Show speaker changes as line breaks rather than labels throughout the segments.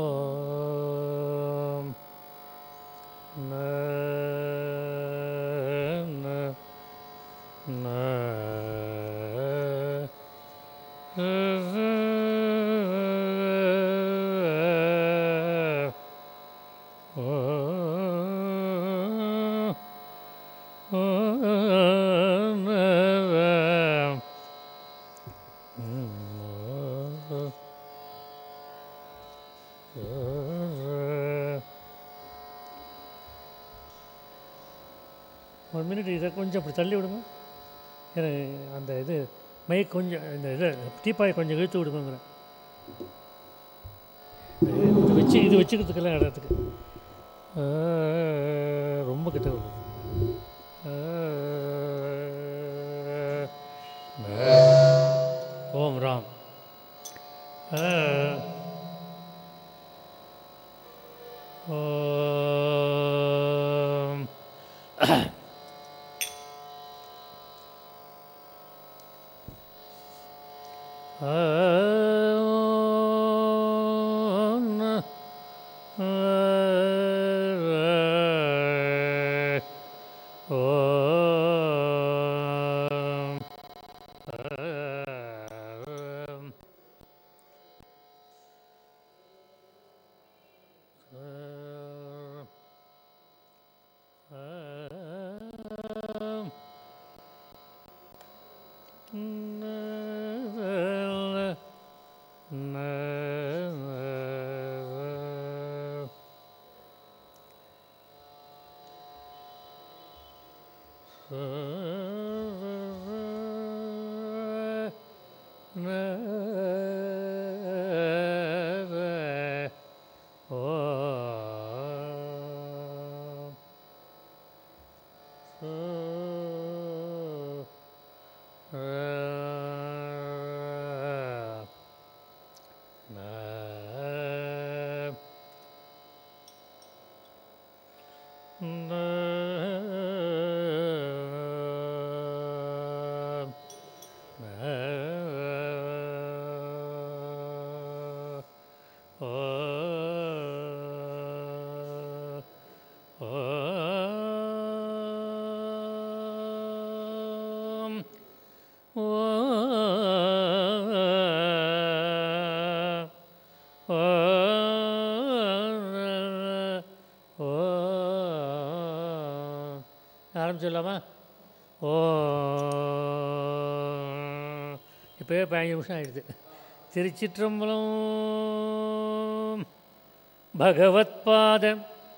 ஓம் ந ந ந ஒரு மினிட் இதை கொஞ்சம் அப்படி தள்ளி விடுங்க எனக்கு அந்த இது மைக் கொஞ்சம் இந்த இது டீப்பாய் கொஞ்சம் இழுத்து விடுங்கிறேன் இது வச்சு இது வச்சுக்கிறதுக்கெல்லாம் இடத்துக்கு ஆ, ரொம்ப கிட்ட வருது ஆ, ஓம் ராம் ஆ, ஓம் ஆரம்பிச்சிடலாமா ஓ இப்போயே பதினஞ்சு நிமிஷம் ஆயிடுது திருச்சிற்றம்பலம் பகவத் பாதம்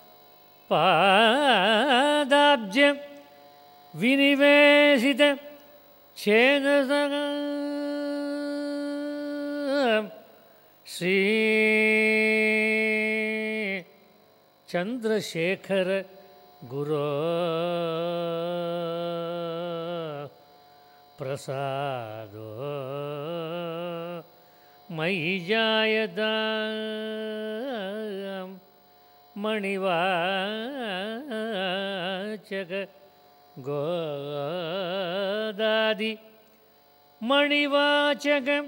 பாதாப்ஜ வினிவேசித சேதசக ஸ்ரீ சந்திரசேகர குரோ பிரசாதோ மயி ஜாயதாம் மணிவாச்சக கோதாதி மணிவாச்சகம்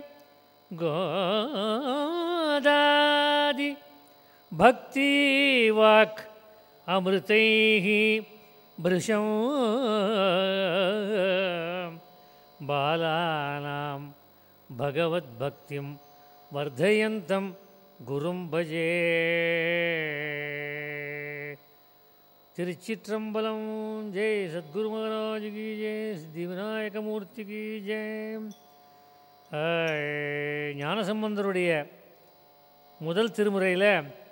கோதாதி பக்தி வாக் அமிர்தைः भृशं बालानां भगवद्भक्तिं वर्धयन्तं गुरुं भजे திருச்சிற்றம்பலம் ஜெய் சத்குரு மகாராஜ் கி ஜெய் சித்தி விநாயக மூர்த்தி கி ஜெய் ஆஹ், ஞானசம்பந்தருடைய முதல் திருமுறையில்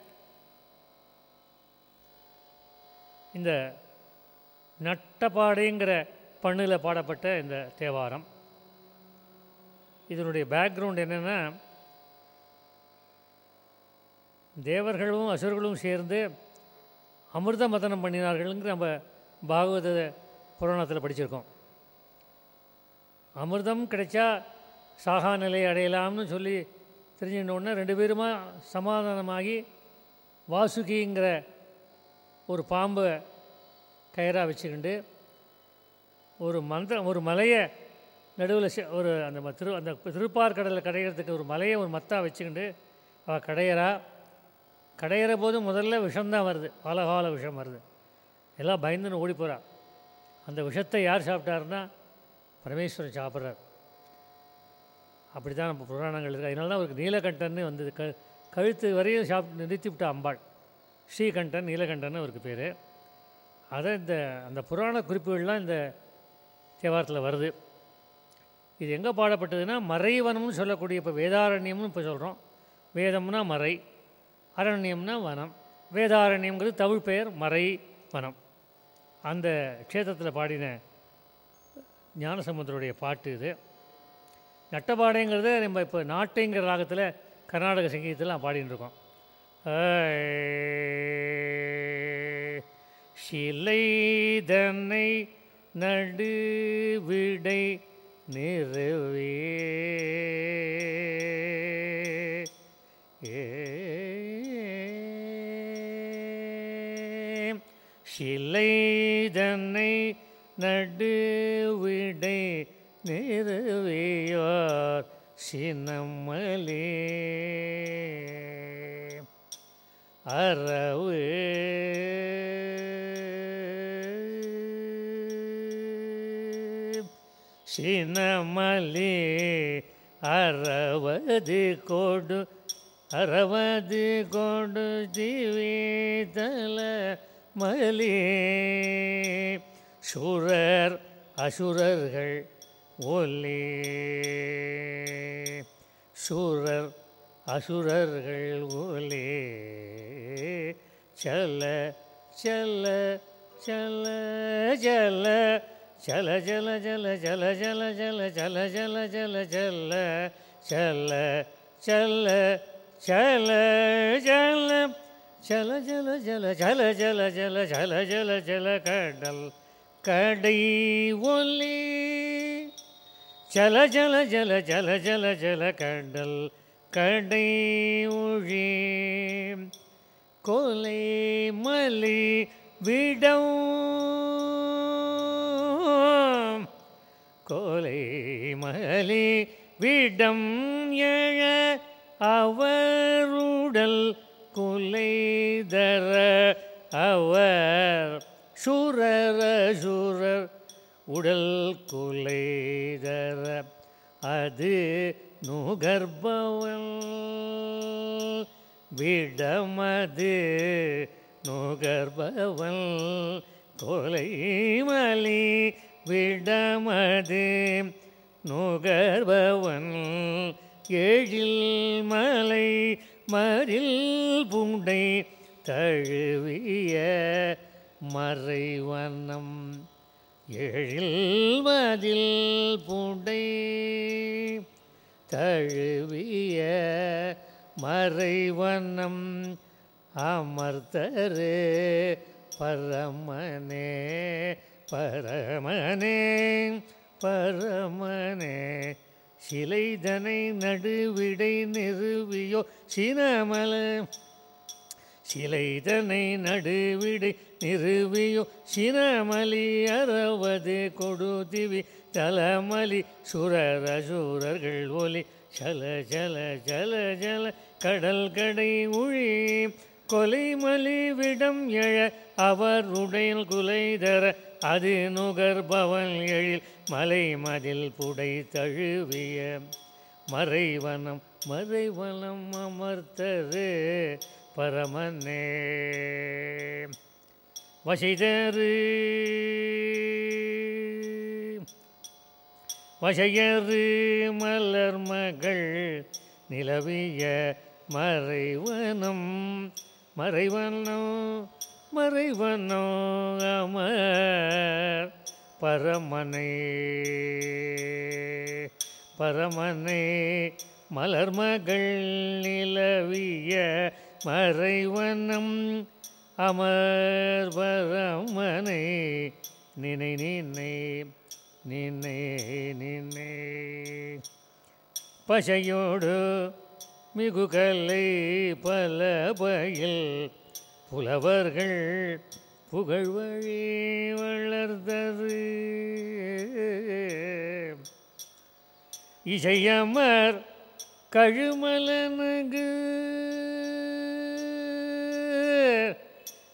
இந்த நட்டப்பாடைங்கிற பண்ணில் பாடப்பட்ட இந்த தேவாரம் இதனுடைய பேக்ரவுண்ட் என்னென்னா தேவர்களும் அசுரர்களும் சேர்ந்து அமிர்த மதனம் பண்ணினார்கள்ங்கிற நம்ம பாகவத புராணத்தில் படிச்சிருக்கோம் அமிர்தம் கிடைச்சா சாகா நிலை அடையலாம்னு சொல்லி தெரிஞ்சுக்கிட்டோன்னே ரெண்டு பேருமா சமாதானமாகி வாசுகிங்கிற ஒரு பாம்பை கயிறாக வச்சுக்கிண்டு ஒரு மந்திர ஒரு மலையை நடுவில் ஒரு அந்த ம- திரு அந்த திருப்பார்கடலில் கடையிறதுக்கு ஒரு மலையை ஒரு மத்தா வச்சுக்கிண்டு அவள் கடையறா கடையிற போது முதல்ல விஷம்தான் வருது பலகால விஷம் வருது எல்லாம் பயந்துன்னு ஓடி போகிறா அந்த விஷத்தை யார் சாப்பிட்டாருன்னா பரமேஸ்வரன் சாப்பிட்றார் அப்படி தான் நம்ம புராணங்கள் இருக்குது அதனால தான் அவருக்கு நீலகண்டன்னு வந்தது க கழுத்து வரையும் சாப்பிட்டு நிறுத்தி விட்ட அம்பாள் ஸ்ரீகண்டன் நீலகண்டன் அவருக்கு பேர் அதை இந்த அந்த புராண குறிப்புகள்லாம் இந்த தேவாரத்தில் வருது இது எங்கே பாடப்பட்டதுன்னா மறைவனம்னு சொல்லக்கூடிய இப்போ வேதாரண்யம்னு இப்போ சொல்கிறோம் வேதம்னா மறை அரண்யம்னா வனம் வேதாரண்யம்ங்கிறது தமிழ் பெயர் மறை வனம் அந்த க்ஷேத்திரத்தில் பாடின ஞானசமுந்தருடைய பாட்டு இது நட்டபாடைங்கிறத நம்ம இப்போ நாட்டைங்கிற ராகத்தில் கர்நாடக சங்கீதத்தில் பாடின்னு இருக்கோம் சிலைதனை நடுவிடை நிறுவே சிலைதனை நடுவிடை நிறுவியோர் சினமலே அரவு சினமலே அறவது கொடு அறவது கொடு திவேதல மலே சுரர் அசுரர்கள் ஒலே சுரர் அசுரர்கள் ஒலே சல சல சல ஜல ஜல ஜல ஜல ஜல ஜல ஜல ஜல ஜல ஜல ஜல சல சல சல ஜல ஜல ஜல ஜல ஜல ஜல ஜல ஜல ஜல ஜல கடல் கடை ஒலி ஜல ஜல ஜல ஜல ஜல ஜல கடல் கடை ஒழி கொலை மலி விடம் கொலை மலி விடம் எழ அவருடல் குலைதர அவர் சுரர சுரர் உடல் குலைதர அது நுகர்பவன் விடமது நுகர்பவன் கொலைமலி விடமது நுகர்பவன் எழில் மலை மறில் பூண்டை தழுவிய மறைவனம் எழில் மதில் பூண்டை தழுவிய மறைவனம் அமர்த்தரு பரமனே பரமனே பரமனே சிலைதனை நடுவிடை நிறுவியோ சினமல சிலைதனை நடுவிடை நிறுவியோ சினமலி அறவது கொடுதிவி தலமலி சுரர சூரர்கள் ஒலி ஜல ஜல ஜல ஜல கடல் கடை உழி கொலைமலி விடம் எழ அவர் உடையில் குலைதர அது நுகர்பவன் எழில் மலை மதில் புடை தழுவிய மறைவனம் மறைவனம் அமர்த்தது பரமனே வசைதரு வசையரு மலர் மகள் நிலவிய மறைவனம் மறைவனம் மறைவனம் அமர் பரமனை பரமனை மலர்மகள் நிலவிய மறைவனம் அமர் பரமனை நினை நினை நினை நினை பசையோடு மிகுகலை பல பயில் புலவர்கள் புகழ்வழி வளர்ந்தது இசையமர் கழுமலனகு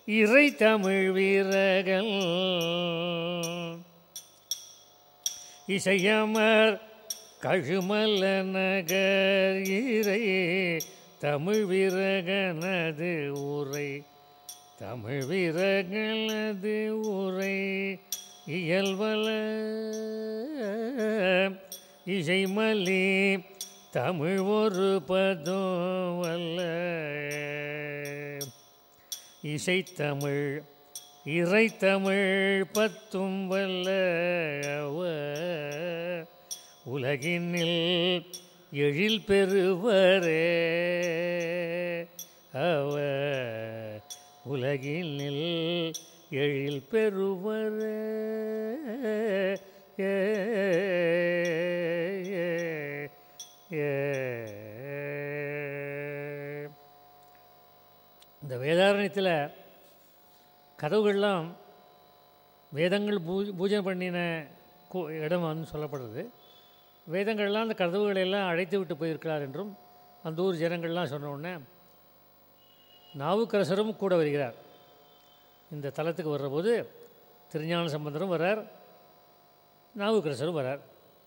இறை தமிழ் வீரர்கள் இசையமர் கழுமல நகர் இறை தமிழ் வீரகனது உரை தமிழ் வீரர்களது உரை இயல்வல இசைமலி தமிழ் ஒரு பதம் வல்ல இசைத்தமிழ் இறைத்தமிழ் பத்தும் வல்ல அவர் உலகினில் எழில் பெறுவரே அவர் உலகினில் எழில் பெறுவரே ஏ, ஏ, ஏ. இந்த வேதாரண்யத்தில் கதவுகள்லாம் வேதங்கள் பூ பூஜை பண்ணின கோ இடம் வந்து சொல்லப்படுறது வேதங்கள்லாம் அந்த கதவுகளை எல்லாம் அழைத்து விட்டு போயிருக்கிறார் என்றும் அந்த ஊர் ஜனங்கள்லாம் சொன்ன உடனே நாவுக்கரசரும் கூட வருகிறார் இந்த தலத்துக்கு வர்றபோது திருஞான சம்பந்தரும் வரார் நாவுக்கரசரும் வரார்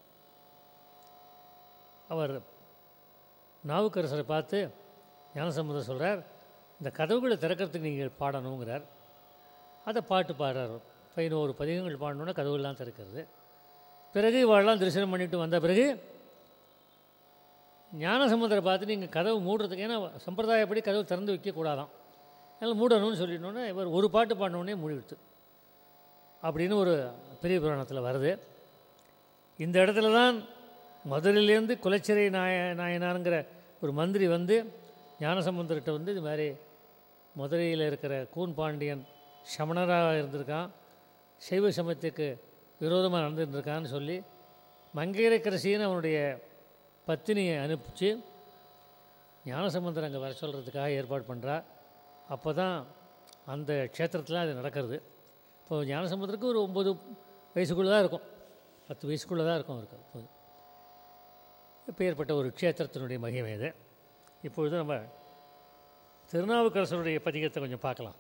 அவர் நாவுக்கரசரை பார்த்து ஞானசம்பந்தர் சொல்கிறார் இந்த கதவுகளை திறக்கிறதுக்கு நீங்கள் பாடணுங்கிறார் அதை பாட்டு பாடுறார் பதினோரு பதிகங்கள் பாடணுன்னா கதவுகள்லாம் திறக்கிறது பிறகு இவாளெல்லாம் தரிசனம் பண்ணிட்டு வந்த பிறகு ஞானசம்பந்தரை பார்த்து நீங்கள் கதவு மூடுறதுக்கு ஏன்னா சம்பிரதாயப்படி கதவு திறந்து வைக்கக்கூடாதாம் அதனால் மூடணும்னு சொல்லிடணுன்னே இவர் ஒரு பாட்டு பாடினோடனே மூடிவிடுத்து அப்படின்னு ஒரு பெரிய புராணத்தில் வருது இந்த இடத்துல தான் மதுரையிலேருந்து குலச்சிறை நாய நாயனாருங்கிற ஒரு மந்திரி வந்து ஞானசம்பந்தர்கிட்ட வந்து இது மாதிரி மதுரையில் இருக்கிற கூன் பாண்டியன் சமணராக இருந்திருக்கான் சைவ சமயத்துக்கு விரோதமாக நடந்துட்டு இருக்கான்னு சொல்லி மங்கையரக்கரசின்னு அவனுடைய பத்தினியை அனுப்பிச்சு ஞானசம்பந்தர் அங்கே வர சொல்கிறதுக்காக ஏற்பாடு பண்ணுறா அப்போ தான் அந்த க்ஷேத்திரத்தில் அது நடக்கிறது இப்போ ஞானசம்பந்தருக்கு ஒரு ஒம்பது வயசுக்குள்ளே தான் இருக்கும் பத்து வயசுக்குள்ளே தான் இருக்கும் அவருக்கு அப்போது இப்பேற்பட்ட ஒரு க்ஷேத்திரத்தினுடைய மகிமை இது இப்பொழுது நம்ம திருநாவுக்கரசருடைய பதிகத்தை கொஞ்சம் பார்க்கலாம்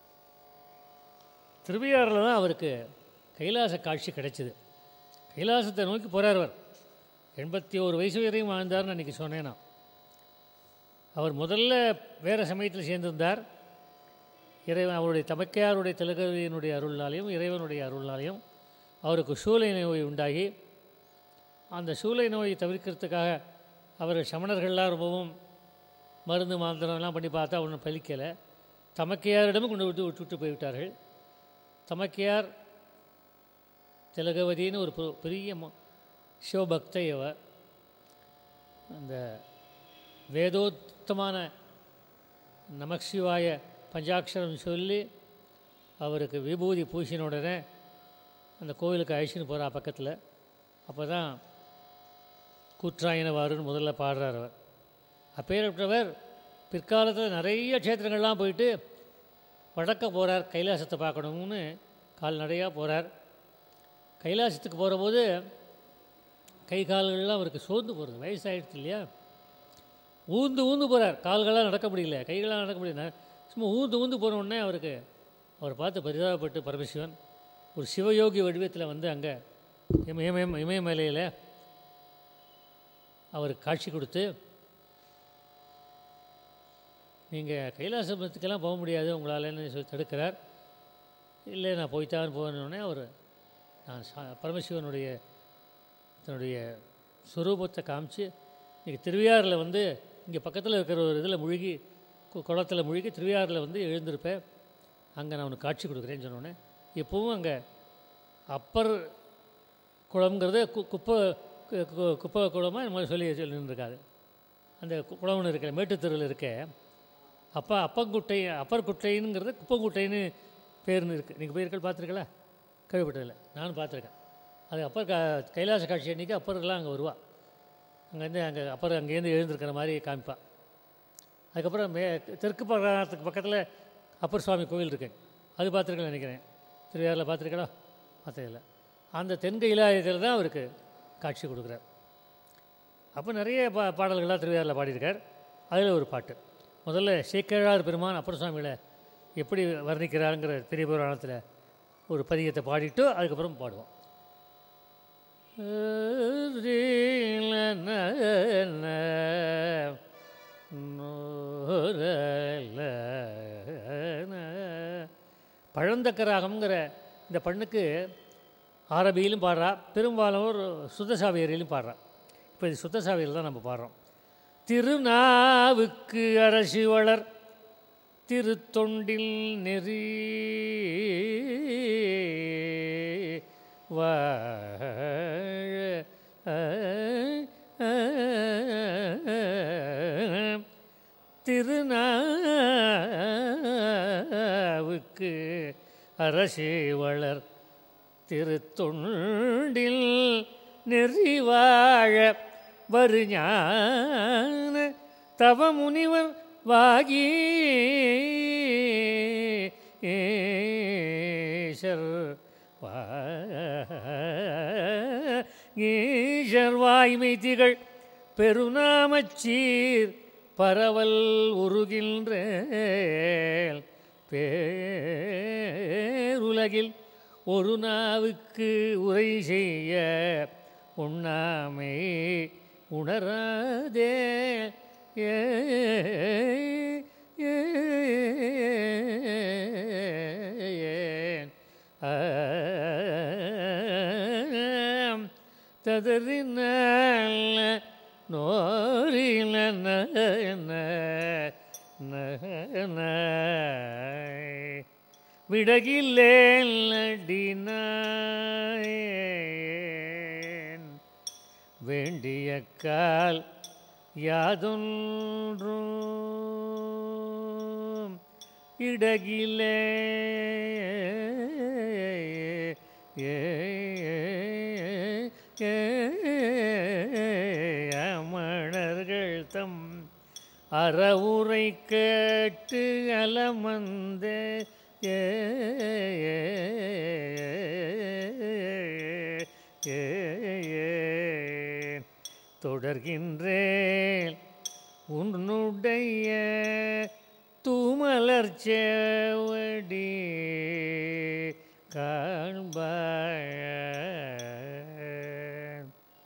திருவையாறில் தான் அவருக்கு கைலாச காட்சி கிடைச்சிது கைலாசத்தை நோக்கி போகிறார் அவர் எண்பத்தி ஒரு வயசு வரையும் வாழ்ந்தார்னு அன்றைக்கி சொன்னேன் நான் அவர் முதல்ல வேறு சமயத்தில் சேர்ந்திருந்தார் இறைவன் அவருடைய தமக்கையாருடைய திலகவியினுடைய அருள்னாலையும் இறைவனுடைய அருள்னாலையும் அவருக்கு சூளை நோய் உண்டாகி அந்த சூளை நோயை தவிர்க்கிறதுக்காக அவர் சமணர்கள்லாம் ரொம்பவும் மருந்து மாந்திரம்லாம் பண்ணி பார்த்தா ஒன்றும் பலிக்கலை தமக்கையாரிடமும் கொண்டு விட்டு விட்டுட்டு போய்விட்டார்கள் தமக்கையார் திலகவதின்னு ஒரு பெ- பெரிய ம- சிவபக்தை அவர் அந்த வேதோத்தமான நமசிவாய பஞ்சாட்சரம் சொல்லி அவருக்கு விபூதி பூசின உடனே அந்த கோவிலுக்கு அழிச்சின்னு போகிறா பக்கத்தில் அப்போ தான் கூற்றாயினவாருன்னு முதல்ல பாடுறார் அவர் அப்பேற்பட்டவர் பிற்காலத்தில் நிறைய க்ஷேத்திரங்கள்லாம் போயிட்டு வடக்க போகிறார் கைலாசத்தை பார்க்கணும்னு கால்நடையாக போகிறார் கைலாசத்துக்கு போகிற போது கை கால்கள்லாம் அவருக்கு சோர்ந்து போகிறது வயசாகிடுச்சு இல்லையா ஊந்து ஊந்து போகிறார் கால்களாக நடக்க முடியல கைகளாக நடக்க முடியல சும்மா ஊந்து ஊந்து போன உடனே அவருக்கு அவர் பார்த்து பரிதாபப்பட்டு பரமசிவன் ஒரு சிவயோகி வடிவத்தில் வந்து அங்கே இமய இமயமலையில் அவருக்கு காட்சி கொடுத்து நீங்கள் கைலாசபத்துக்கெல்லாம் போக முடியாது உங்களாலன்னு சொல்லி தடுக்கிறார் இல்லை நான் போய்த்தான் போகணுன்னே அவர் நான் சா- பரமசிவனுடைய தன்னுடைய ஸ்வரூபத்தை காமிச்சு இன்றைக்கி திருவையாறில் வந்து இங்கே பக்கத்தில் இருக்கிற ஒரு இதில் முழுகி கு- குளத்துல முழுகி திருவையாறில் வந்து எழுந்திருப்பேன் அங்கே நான் உனக்கு காட்சி கொடுக்குறேன்னு சொன்னோன்னே இப்போவும் அங்கே அப்பர் குளம்ங்கிறது கு குப்பை கு- கு- குப்பை குளமாக இந்த மாதிரி சொல்லி சொல்லின்னு இருக்காது அந்த கு- குளம்னு இருக்க மேட்டுத்தெருவில் இருக்க அப்பா அப்பங்குட்டை அப்பர் குட்டைங்கிறது குப்பங்குட்டைன்னு பேர்னு இருக்குது நீங்கள் போயிருக்கள் பார்த்துருக்கல கேள்விப்பட்டதில்லை நானும் பார்த்துருக்கேன் அது அப்பர் க கைலாச காட்சி அன்றைக்கி அப்பர்லாம் அங்கே வருவா அங்கேருந்து அங்கே அப்பர் அங்கேருந்து எழுந்திருக்கிற மாதிரி காமிப்பா அதுக்கப்புறம் மே தெற்கு பக்கத்துக்கு பக்கத்தில் அப்பர் சுவாமி கோவில் இருக்கு அது பார்த்துருக்கேன் நினைக்கிறேன் திருவையாறில் பார்த்துருக்கடா பார்த்ததில்ல அந்த தென்கை இலாயத்தில் தான் அவருக்கு காட்சி கொடுக்குறார் அப்போ நிறைய பா பாடல்கள்லாம் திருவையாறில் பாடியிருக்கார் அதில் ஒரு பாட்டு முதல்ல சேக்கிழார் பெருமான் அப்பர் சுவாமிகளை எப்படி வர்ணிக்கிறாருங்கிற பெரிய புராணத்தில் ஒரு பதிகத்தை பாடிட்டு அதுக்கப்புறம் பாடுவோம் பழந்தக்கராகம்ங்கிற இந்த பண்ணுக்கு ஆரபியிலும் பாடுறா பெரும்பாலும் ஒரு சுத்தசாவியரிலும் பாடுறா இப்போ இது சுத்தசாவியில் தான் நம்ம பாடுறோம் திருநாவுக்கு அரசி வளர் திருத்தொண்டில் நெறி திருநாவுக்கு அரசி வளர் திருத்தொண்டில் நெறிவாழ வருஞான தவ முனிவர் வாகி ஈஷர் ஈஷர் வாய்மை திகழ் பெருநாமச்சீர் பரவல் உருகின்ற பேருலகில் ஒரு நாவுக்கு உரை செய்ய உண்ணாமை உணராதே ஏ ததறின நோரின விடகில்லேன் வேண்டிய கால் யாதொன்றும் இடகிலே ஏ அமணர்கள் தம் அறவுரை கேட்டு அலமந்து ஏ தொடர்கின்றேன் உன்னுடைய தூமலர் சேவடி காண்பாய்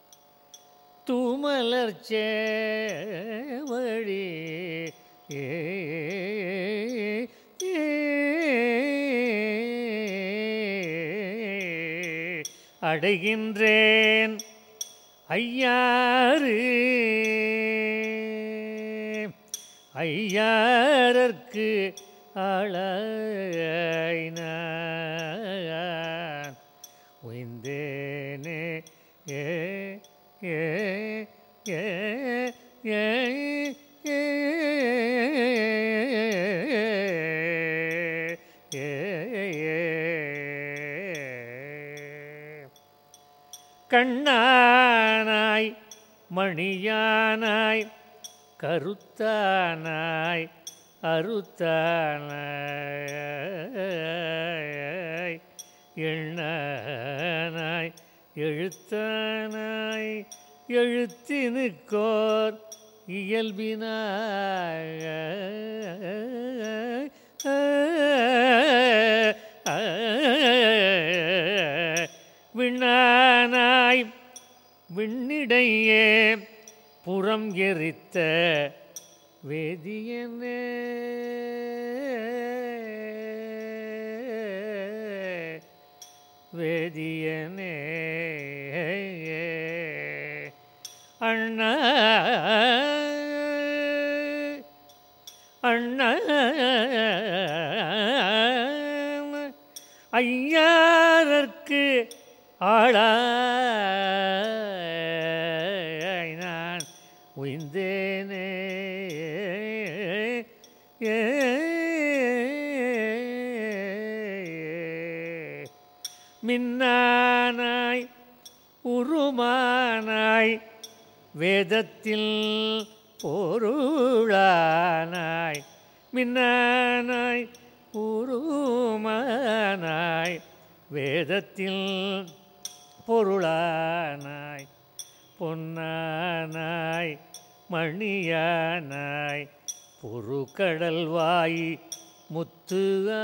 தூமலர் சேவடி ஏ அடைகின்றேன் ஐயாறு ஐயாரற்கு ஆளாயினான் உய்ந்தேனே ஏ ஏ ஏ ஏ ஏ கண்ணானாய் மணியானாய் கருத்தானாய் அறுத்தானாய் எண்ணானாய் எழுத்தானாய் எழுத்தினுக்கோர் இயல்பினாய் விண்ணானாய் விண்ணிடையே புறம் எரித்த வேதியனே வேதியனே அண்ணா அண்ணா ஐயாரற்கு ஆளாய் நான் உய்ந்தேனே ஏ மின்னானாய் உருமானாய் வேதத்தில் பொருளானாய் மின்னானாய் உருமானாய் வேதத்தில் பொருளானாய் பொன்னானாய் மணியானாய் பொறுக்கடல் வாய் முத்து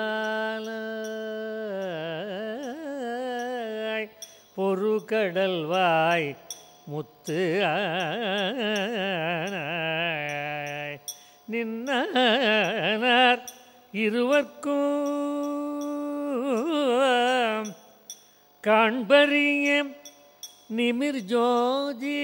ஆலாய் பொறுகடல் வாய் முத்து ஆனாய் நின்னார் இருவர்க்கும் காண்பறிய நிமிர் ஜோதி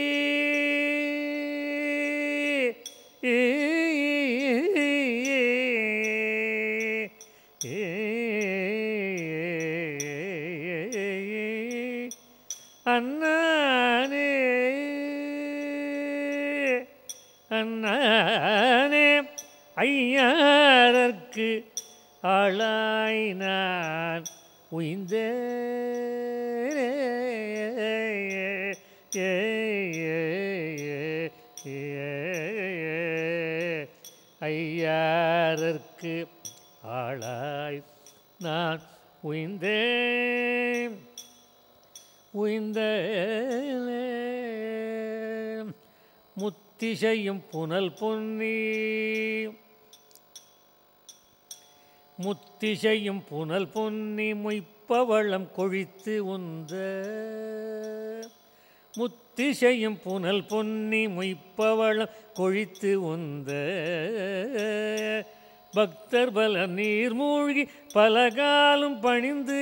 அண்ணானே அண்ணானே ஐயாரற்கு ஆளாய் நான் உய்ந்தே ஐயாரற்கு ஆளாய் நான் உய்ந்தேன் உய்ந்த முத்திசையும் புனல் பொன்னி முத்திசையும் புனல் பொன்னி மொய்ப்பவளம் கொழித்து உந்த முத்திசையும் புனல் பொன்னி மொய்ப்பவளம் கொழித்து உந்த பக்தர் பல நீர் மூழ்கி பலகாலும் பணிந்து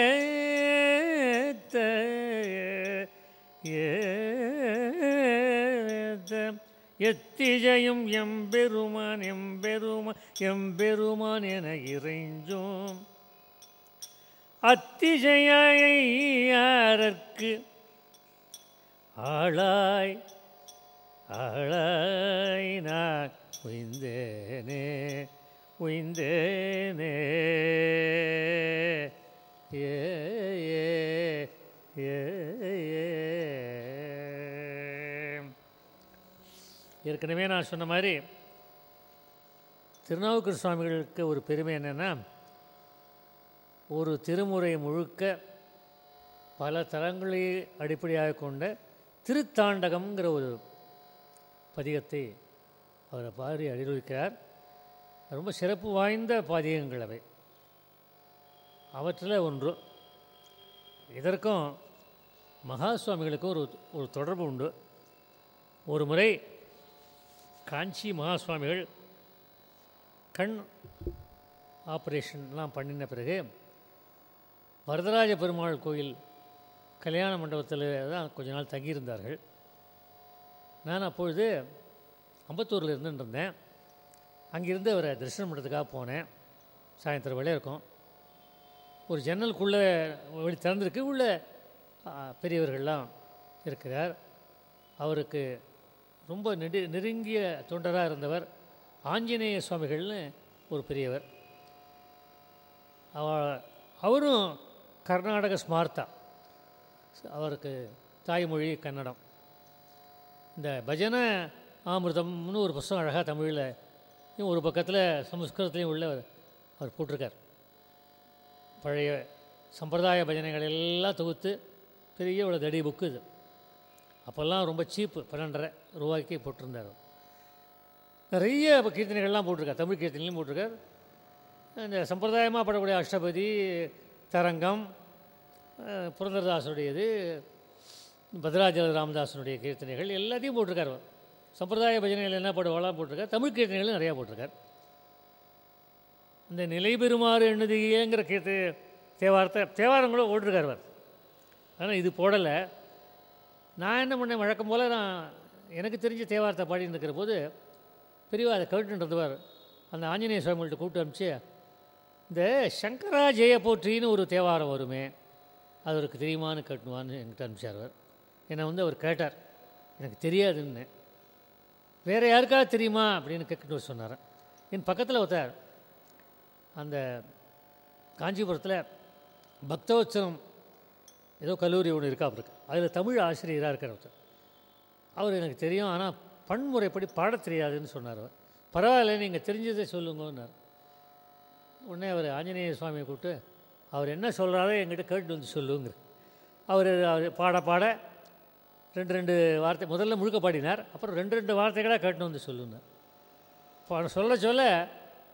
ஏத்த ஏத்த எத்திஜையும் எம்பெருமான் எம்பெருமான் எம்பெருமான் என இறைஞ்சும் அத்திஜையாரற்கு ஆளாய் ஆளாய் நான் உய்ந்தேனே உய்ந்தேனே ஏ ஏ ஏ ஏற்கனவே நான் சொன்ன மாதிரி திருநாவுக்கர் சுவாமிகளுக்கு ஒரு பெருமை என்னென்னா ஒரு திருமுறை முழுக்க பல தலங்களை அடிப்படையாக கொண்ட திருத்தாண்டகம்ங்கிற ஒரு பதிகத்தை அவரை பாடி அடிவருக்கிறார் ரொம்ப சிறப்பு வாய்ந்த பதிகங்கள் அவை அவற்றில் ஒன்று இதற்கும் மகா சுவாமிகளுக்கும் ஒரு ஒரு தொடர்பு உண்டு ஒரு முறை காஞ்சி மகா சுவாமிகள் கண் ஆப்ரேஷன்லாம் பண்ணின பிறகு வரதராஜ பெருமாள் கோயில் கல்யாண மண்டபத்தில் தான் கொஞ்ச நாள் தங்கியிருந்தார்கள் நான் அப்பொழுது அம்பத்தூரில் இருந்துட்டு இருந்தேன் அங்கிருந்து அவரை தரிசனம் பண்ணுறதுக்காக போனேன் சாயந்தரம் வேலையாக இருக்கும் ஒரு ஜன்னலுக்குள்ளே வெளி திறந்திருக்கு உள்ளே ஆ, பெரியவர்கள்லாம் இருக்கிறார் அவருக்கு ரொம்ப நெடு நெருங்கிய தொண்டராக இருந்தவர் ஆஞ்சநேய சுவாமிகள்னு ஒரு பெரியவர் அவ அவரும் கர்நாடக ஸ்மார்த்தா அவருக்கு தாய்மொழி கன்னடம் இந்த பஜன ஆமிர்தம்னு ஒரு புஸ்தகம் அழகாக தமிழில் ஒரு பக்கத்தில் சமஸ்கிருதத்துலேயும் உள்ள அவர் போட்டிருக்கார் பழைய சம்பிரதாய பஜனைகள் எல்லாம் தொகுத்து பெரிய ஒரு தடி புக்கு இது அப்போல்லாம் ரொம்ப சீப்பு பன்னெண்டரை ரூபாய்க்கு போட்டிருந்தார் அவர். நிறைய இப்போ கீர்த்தனைகள்லாம் போட்டிருக்கார் தமிழ் கீர்த்தனைலையும் போட்டிருக்கார் இந்த சம்பிரதாயமாக பாடக்கூடிய அஷ்டபதி தரங்கம் அஹ், புரந்தரதாசனுடையது பத்ராஜல ராமதாசனுடைய கீர்த்தனைகள் எல்லாத்தையும் போட்டிருக்கார் அவர். சம்பிரதாய பஜனைகள் என்ன பாடுவாலாம் போட்டிருக்கார் தமிழ் கீர்த்தனைகளும் நிறையா போட்டிருக்கார் இந்த நிலை பெறுமாறு எண்ணுதியேங்கிற கீர்த்தி தேவாரத்தை தேவாரம் கூட போட்டிருக்கார் அவர் ஆனால் இது போடலை நான் என்ன பண்ணேன் வழக்கம் போல் நான் எனக்கு தெரிஞ்ச தேவாரத்தை பாடின்னு இருக்கிற போது பெரியவா அதை கேட்டுன்றதுவார் அந்த ஆஞ்சநேய சுவாமிகள்ட்ட கூப்பிட்டு அனுப்பிச்சு இந்த சங்கரா ஜெய போற்றின்னு ஒரு தேவாரம் வருமே அது அவருக்கு தெரியுமான்னு கேட்டுவான்னு என்கிட்ட அனுப்பிச்சார் அவர் என்னை வந்து அவர் கேட்டார் எனக்கு தெரியாதுன்னு வேறு யாருக்காவது தெரியுமா அப்படின்னு கேட்கணும் சொன்னார் என் பக்கத்தில் ஒருத்தர் அந்த காஞ்சிபுரத்தில் பக்தோத்சவம் ஏதோ கல்லூரி ஒன்று இருக்கா அவருக்கு அதில் தமிழ் ஆசிரியராக இருக்கிற ஒருத்தர் அவர் எனக்கு தெரியும் ஆனால் பன்முறைப்படி பாடத் தெரியாதுன்னு சொன்னார் அவர் பரவாயில்ல நீங்கள் தெரிஞ்சதை சொல்லுங்கன்னார் உடனே அவர் ஆஞ்சநேய சுவாமியை கூப்பிட்டு அவர் என்ன சொல்கிறாரோ என்கிட்ட கேட்டு வந்து சொல்லுங்கிற அவர் அவர் பாட பாட ரெண்டு ரெண்டு வார்த்தை முதல்ல முழுக்க பாடினார் அப்புறம் ரெண்டு ரெண்டு வார்த்தைகளாக கேட்டு வந்து சொல்லுனார் பா- சொல்ல சொல்ல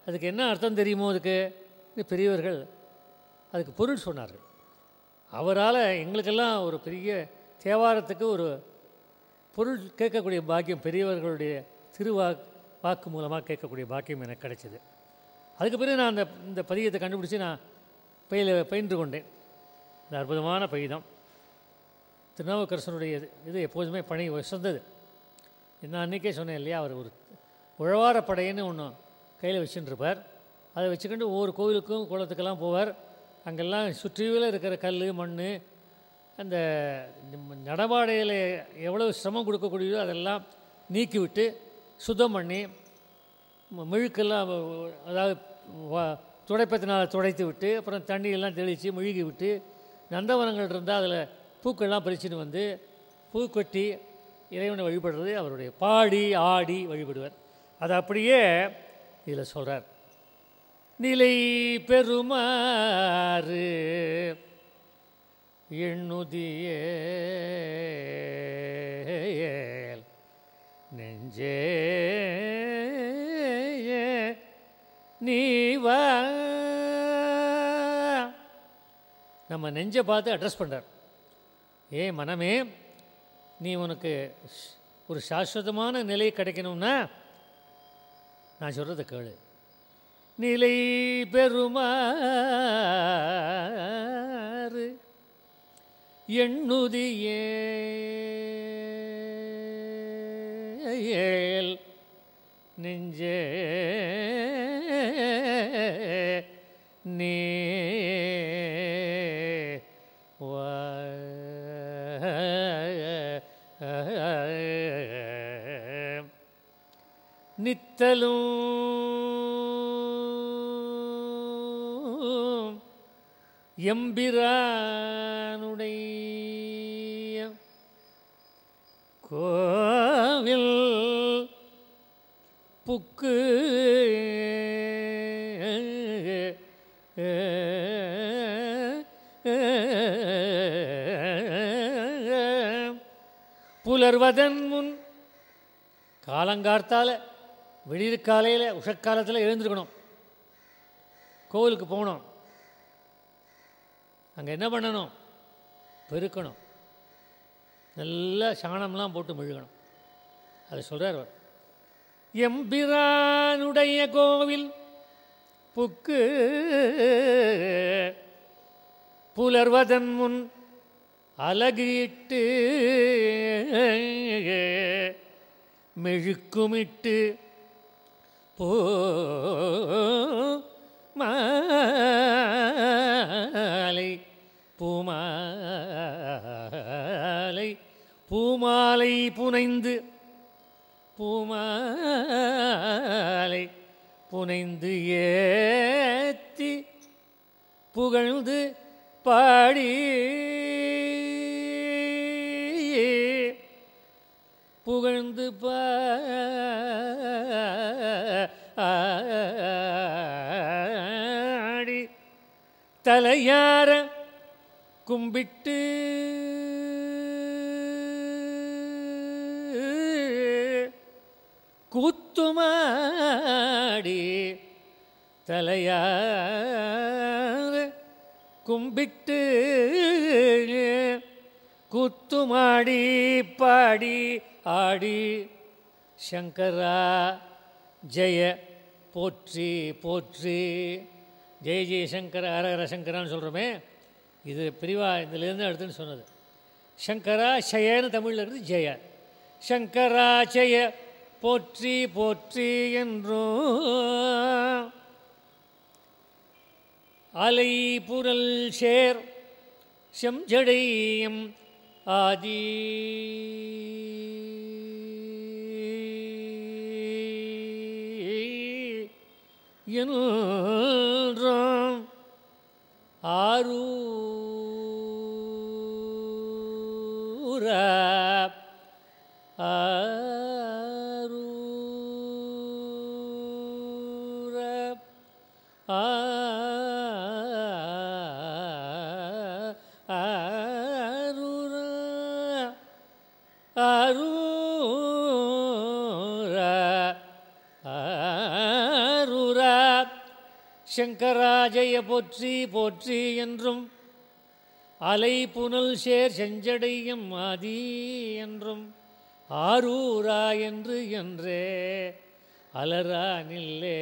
அதுக்கு என்ன அர்த்தம் தெரியுமோ அதுக்கு இந்த பெரியவர்கள் அதுக்கு பொருள் சொன்னார்கள் அவரால் எங்களுக்கெல்லாம் ஒரு பெரிய தேவாரத்துக்கு ஒரு பொருள் கேட்கக்கூடிய பாக்கியம் பெரியவர்களுடைய திருவா வாக்கு மூலமாக கேட்கக்கூடிய பாக்கியம் எனக்கு கிடைச்சிது அதுக்கு பிறகு நான் அந்த இந்த பதியத்தை கண்டுபிடிச்சி நான் பயில பயின்று கொண்டேன் இந்த அற்புதமான பயிதம் திருநாவுக்கரசனுடைய இது இது எப்போதுமே பணி உசந்தது நான் அன்றைக்கே சொன்னேன் இல்லையா அவர் ஒரு உழவார படைன்னு ஒன்று கையில் வச்சுட்டு இருப்பார் அதை வச்சுக்கிட்டு ஒவ்வொரு கோவிலுக்கும் குளத்துக்கெல்லாம் போவார் அங்கெல்லாம் சுற்றியுள்ள இருக்கிற கல் மண் அந்த நடபாடையில் எவ்வளோ சிரமம் கொடுக்கக்கூடியதோ அதெல்லாம் நீக்கிவிட்டு சுத்தம் பண்ணி ம- மெழுக்கெல்லாம் வ- வ- அதாவது வ- துடைப்பத்தினால் துடைத்து விட்டு அப்புறம் தண்ணியெல்லாம் தெளித்து மெழுகி விட்டு நந்தவனங்கள் இருந்தால் அதில் பூக்கள்லாம் பறிச்சுன்னு வந்து பூ கொட்டி இறைவனை வழிபடுறது அவருடைய பாடி ஆடி வழிபடுவார் அதை அப்படியே இதில் சொல்கிறார் நிலை பெறுமாறு எண்ணுதியேல் நெஞ்சே நீ வா நம்ம நெஞ்சை பார்த்து அட்ரஸ் பண்ணுறார் ஏ மனமே நீ உனக்கு ஷ்- ஒரு சாஸ்வதமான நிலை கிடைக்கணும்னா நான் சொல்கிறத கேளு நிலை பெறுமாறு எண்ணுதியே ஏல் நெஞ்சே நீ வா நித்தலும் எம்பிரானுடைய கோவில் புக்கு புலர்வதன் முன் காலங்கார்த்தால விடியற் காலையில் உஷக்காலத்தில் எழுந்திருக்கணும் கோவிலுக்கு போகணும் அங்கே என்ன பண்ணணும் பெருக்கணும் நல்லா சாணம்லாம் போட்டு மெழுகணும் அதை சொல்கிறார் அவர் எம்பிரானுடைய கோவில் புக்கு புலர்வதன் முன் அலகிட்டு மெழுக்குமிட்டு போ மாலை பூமாலை பூமாலை புனைந்து பூமாலை புனைந்து ஏத்தி புகழ்ந்து பாடி புகழ்ந்து பாடி தலையார கும்பிட்டு கூத்துமாடி தலையார கும்பிட்டு குத்துமாடி பாடி ஆடி சங்கரா ஜெய போற்றி போற்றி ஜெய ஜெய சங்கர ஹர ஹர சங்கரான்னு சொல்கிறோமே இது பிரிவா இதுலேருந்து அடுத்துன்னு சொன்னது சங்கரா ஜெயன்னு தமிழில் இருக்குது ஜெய சங்கரா ஜெய போற்றி போற்றி என்றும் அலை புரல் சேர் செஞ்சடையம் ஆதி என்றும் ஆரூரா ஆரூரா ஆரூரா ஆரூரா ஆரூரா சங்கராஜய போற்றி போற்றி என்றும் அலை புனல் சேர் செஞ்சடையும் ஆதி என்றும் ஆரூரா என்று என்றே அலரா நில்லே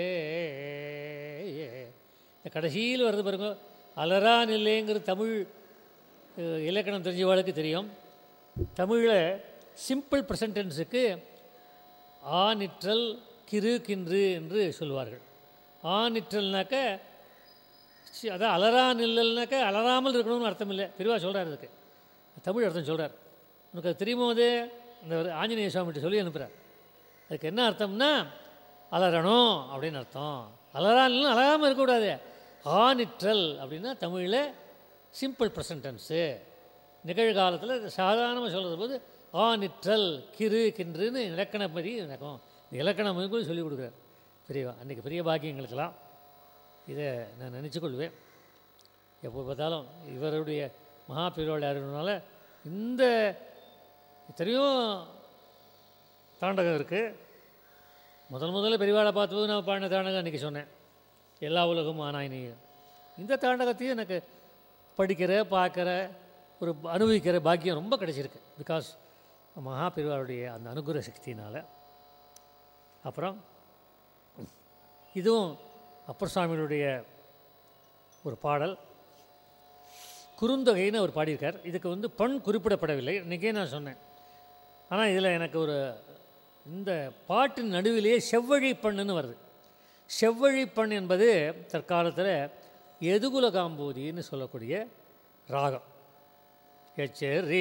இந்த கடைசியில் வருது பாருங்க அலரா நில்லேங்கிறது தமிழ் அஹ், இலக்கணம் தெரிஞ்சவளுக்கு தெரியும் தமிழில் சிம்பிள் ப்ரெசன்டென்ஸுக்கு ஆநிற்றல் கிறு கின்று என்று சொல்வார்கள் ஆநிற்றல்னாக்க சி- அதான் அலரா நில்லல்னாக்க அலராமல் இருக்கணும்னு அர்த்தம் இல்லை பெரியவா சொல்கிறார் அதுக்கு தமிழ் அர்த்தம் சொல்கிறார் உனக்கு அது தெரியுமோ அது அந்த ஒரு ஆஞ்சநேய சுவாமிகிட்ட சொல்லி அனுப்புகிறார் அதுக்கு என்ன அர்த்தம்னா அலறணும் அப்படின்னு அர்த்தம் அலரா இல்லைன்னா அலராமல் இருக்கக்கூடாது ஆநிற்றல் அப்படின்னா தமிழில் சிம்பிள் ப்ரெசன்டென்ஸு நிகழ்காலத்தில் சாதாரணமாக சொல்கிறது போது ஆநிற்றல் கிறு கின்றுன்னு இலக்கணப்படி நடக்கும் இந்த இலக்கணம் கூட சொல்லிக் கொடுக்குறார் பெரியவா அன்றைக்கி பெரிய பாக்கியங்களுக்கெல்லாம் இதை நான் நினச்சிக்கொள்வேன் எப்போ பார்த்தாலும் இவருடைய மகா பெருவாள் அருள்னால இந்த எத்தனையோ தாண்டகம் இருக்குது முதல் முதல்ல பெரியவாளை பார்த்தபோது நான் பாடின தாண்டகம் அன்றைக்கி சொன்னேன் எல்லா உலகமும் ஆனாய் நீ இந்த தாண்டகத்தையும் எனக்கு படிக்கிற பார்க்குற ஒரு அனுபவிக்கிற பாக்கியம் ரொம்ப கிடைச்சிருக்கு பிகாஸ் மகா பெரியவாளுடைய அந்த அனுகிரக சக்தியினால் அப்புறம் இதுவும் அப்பர் சுவாமிகளுடைய ஒரு பாடல் குறுந்தொகைன்னு அவர் பாடியிருக்கார் இதுக்கு வந்து பண் குறிப்பிடப்படவில்லை இன்றைக்கே நான் சொன்னேன் ஆனால் இதில் எனக்கு ஒரு இந்த பாட்டின் நடுவிலேயே செவ்வழி பண்ணுன்னு வருது செவ்வழி பண் என்பது தற்காலத்தில் எதுகுல காம்போதின்னு சொல்லக்கூடிய ராகம் எச்சரி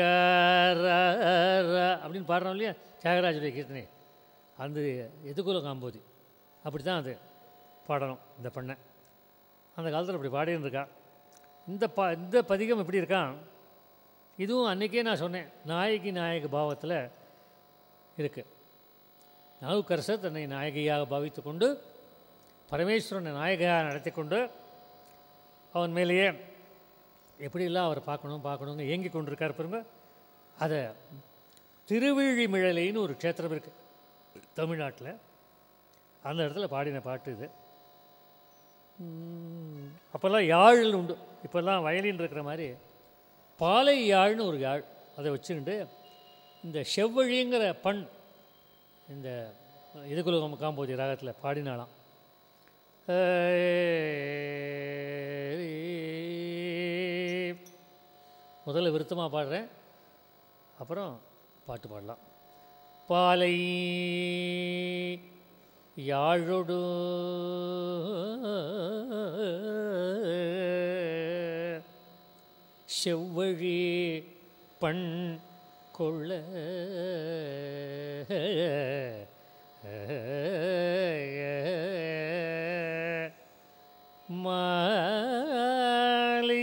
அப்படின்னு பாடுறோம் இல்லையா தியாகராஜுடைய கீர்த்தனை அந்த எதுகுல காம்போதி அப்படி தான் அது பாடணும் இந்த பண்ணை அந்த காலத்தில் அப்படி பாடின்னு இருக்கா இந்த பா இந்த பதிகம் எப்படி இருக்கான் இதுவும் அன்றைக்கே நான் சொன்னேன் நாயகி நாயக பாவத்தில் இருக்குது நாவுக்கரசர் தன்னை நாயகியாக பாவித்து கொண்டு பரமேஸ்வரனை நாயகியாக நடத்தி கொண்டு அவன் மேலேயே எப்படிலாம் அவர் பார்க்கணும் பார்க்கணுங்க ஏங்கி கொண்டிருக்கார் பாருங்க அதை திருவிழிமிழலைன்னு ஒரு க்ஷேத்திரம் இருக்குது தமிழ்நாட்டில் அந்த இடத்துல பாடின பாட்டு இது உம், அப்போல்லாம் யாழ்னு உண்டு இப்போல்லாம் வயலின் இருக்கிற மாதிரி பாலை யாழ்னு ஒரு யாழ் அதை வச்சுக்கிட்டு இந்த செவ்வழிங்கிற பண் இந்த இதுகுலகம் காம்போதி ராகத்தில் பாடினாலாம் முதல்ல விருத்தமாக பாடுறேன் அப்புறம் பாட்டு பாடலாம் பாலை யாழொடு செவ்வழி பண் கொள்ள மாலை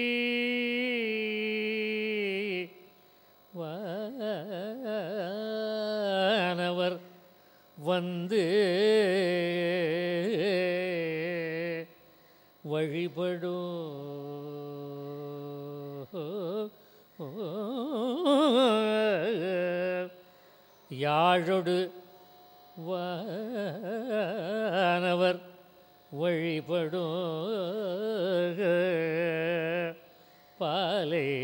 வானவர் வந்து வழிபடும் யாழொடு வானவர் வழிபடும் பாலை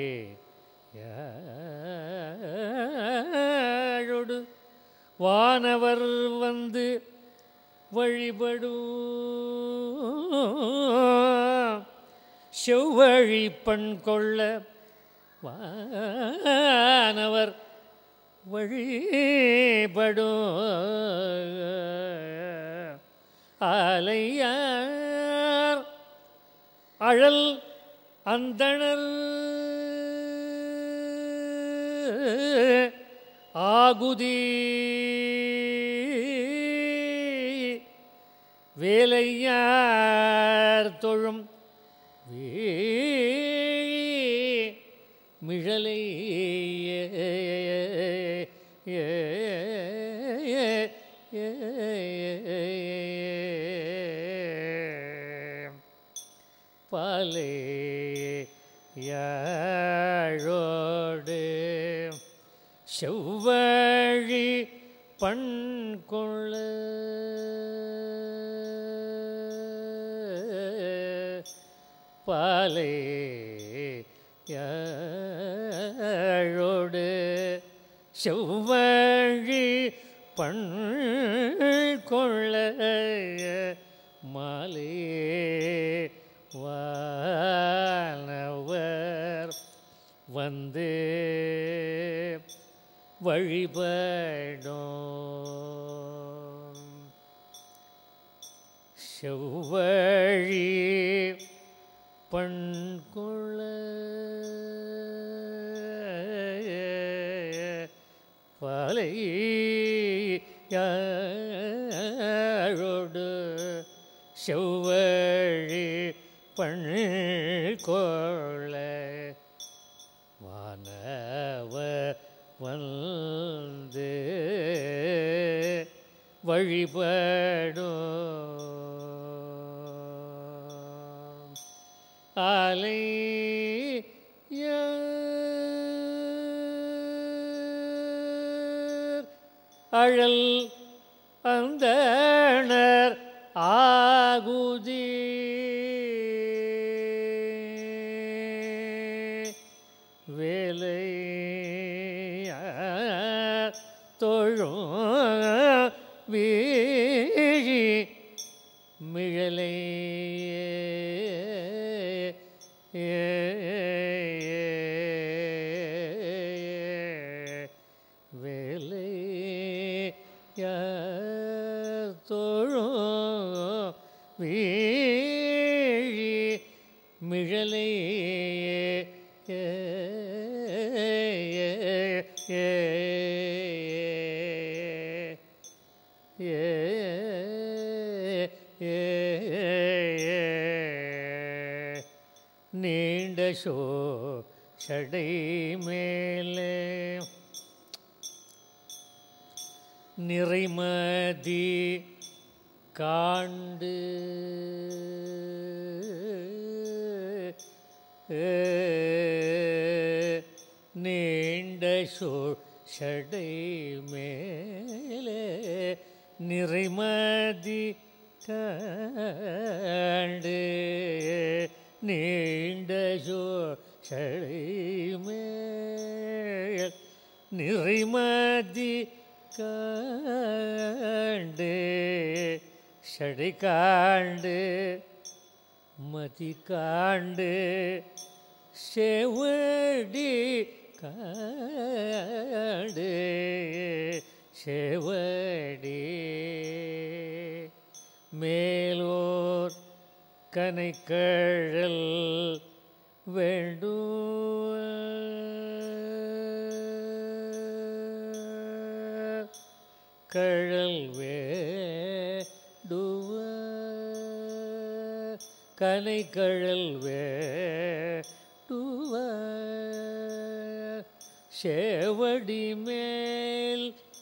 யாழொடு வானவர் வந்து வழிபடும் செவ்வழி பண் கொள்ள வானவர் வழிபடும் ஆலையார் அழல் அந்தணர் ஆகுதி வேலையார் தொழும் வேழி மிழலை பாலே யாழோடு செவ்வழி பண் கொள்ள பாலை யாழோடு செவ்வழி பண் கொள்ள மாலே வானவர் வந்து வழிபடும் செவ்வழி பண்கொள்ள பாலை யாழோடு செவ்வழி பண்கொள்ள வானவ வந்து வழிபடும் ஆலை அழல் அந்தணர் ஆகுதி வேலை தொழும் வீழி மிழலை வேலை தோழும் வீழி மிழலை நீண்ட சோ சடை மேலே நிறைமதி காண்டு நீண்ட சடை மேலே நிறைமதி காண்டு நீண்ட சடை மேல் நிறைமதி காண்டு ஷடை காண்டு மதி காண்டு செவடி காண்டு செவடி மேலோர் கனைக்கழல் வேண்டும் கழல் வேடுவ கனை கழல் வேடுவ சேவடி மேல்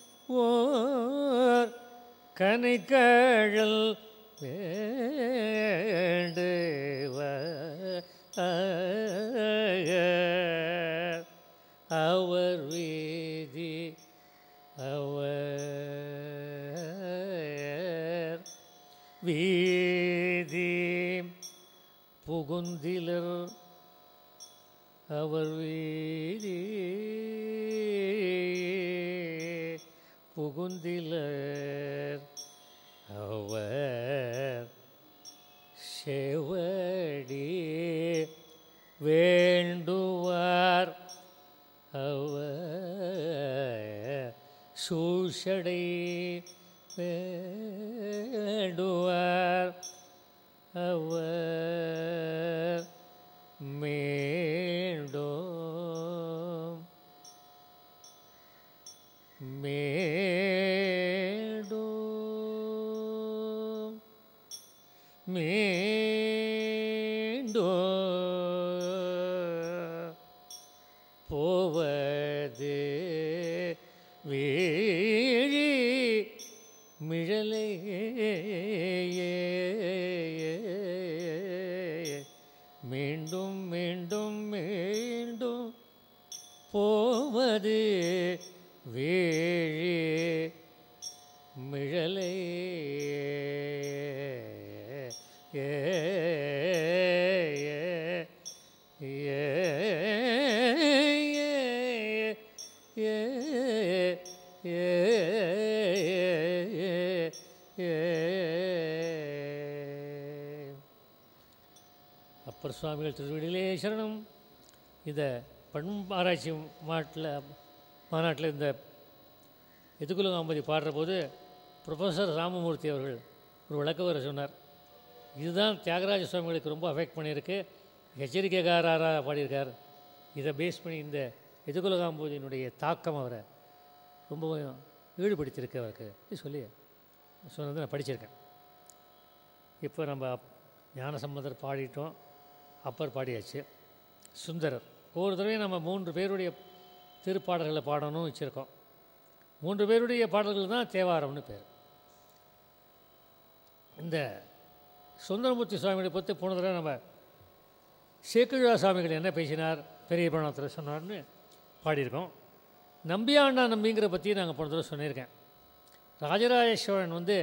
ஓர் கனை கழல் வேண்டுவ அவர் வீதி அவர் வீதி புகுந்திலர் அவர் வீதி புகுந்திலர் அவர் செவடி வேண்டுவார் அவர் சூழ்ஷடை வேண்டுவார் அவர் மீண்டும் மீண்டும் மீண்டும் போவது வீழி மிழலை மீண்டும் மீண்டும் மீண்டும் போவது வீழி மிழலை ஏ அப்பர் சுவாமிகள் திருவடியிலே சரணம் இந்த பண் ஆராய்ச்சி மாட்டில் மாநாட்டில் இந்த எதுகுலகாம்பதி பாடுற போது ப்ரொஃபஸர் ராமமூர்த்தி அவர்கள் ஒரு விளக்க வர சொன்னார் இதுதான் தியாகராஜ சுவாமிகளுக்கு ரொம்ப அஃபெக்ட் பண்ணியிருக்கு எச்சரிக்கைக்காரராக பாடியிருக்கார் இதை பேஸ் பண்ணி இந்த எதுகுலகாம்பதியினுடைய தாக்கம் அவரை ரொம்ப ஈடுபடுத்தியிருக்கு அவருக்கு இது சொல்லி சொன்னது நான் படிச்சிருக்கேன் இப்போ நம்ம ஞானசம்பந்தர் பாடிட்டோம் அப்பர் பாடியாச்சு சுந்தரர் ஒவ்வொரு தடவையும் நம்ம மூன்று பேருடைய திருப்பாடல்களை பாடணும்னு வச்சுருக்கோம் மூன்று பேருடைய பாடல்கள் தான் தேவாரம்னு பேர் இந்த சுந்தரமூர்த்தி சுவாமிகளை பற்றி போன தடவை நம்ம சேக்கிழா சுவாமிகள் என்ன பேசினார் பெரிய புராணத்தில் சொன்னார்னு பாடியிருக்கோம் நம்பியாண்டா நம்பிங்கிற பற்றி நாங்கள் போன தடவை சொல்லியிருக்கேன் ராஜராஜ சோழன் வந்து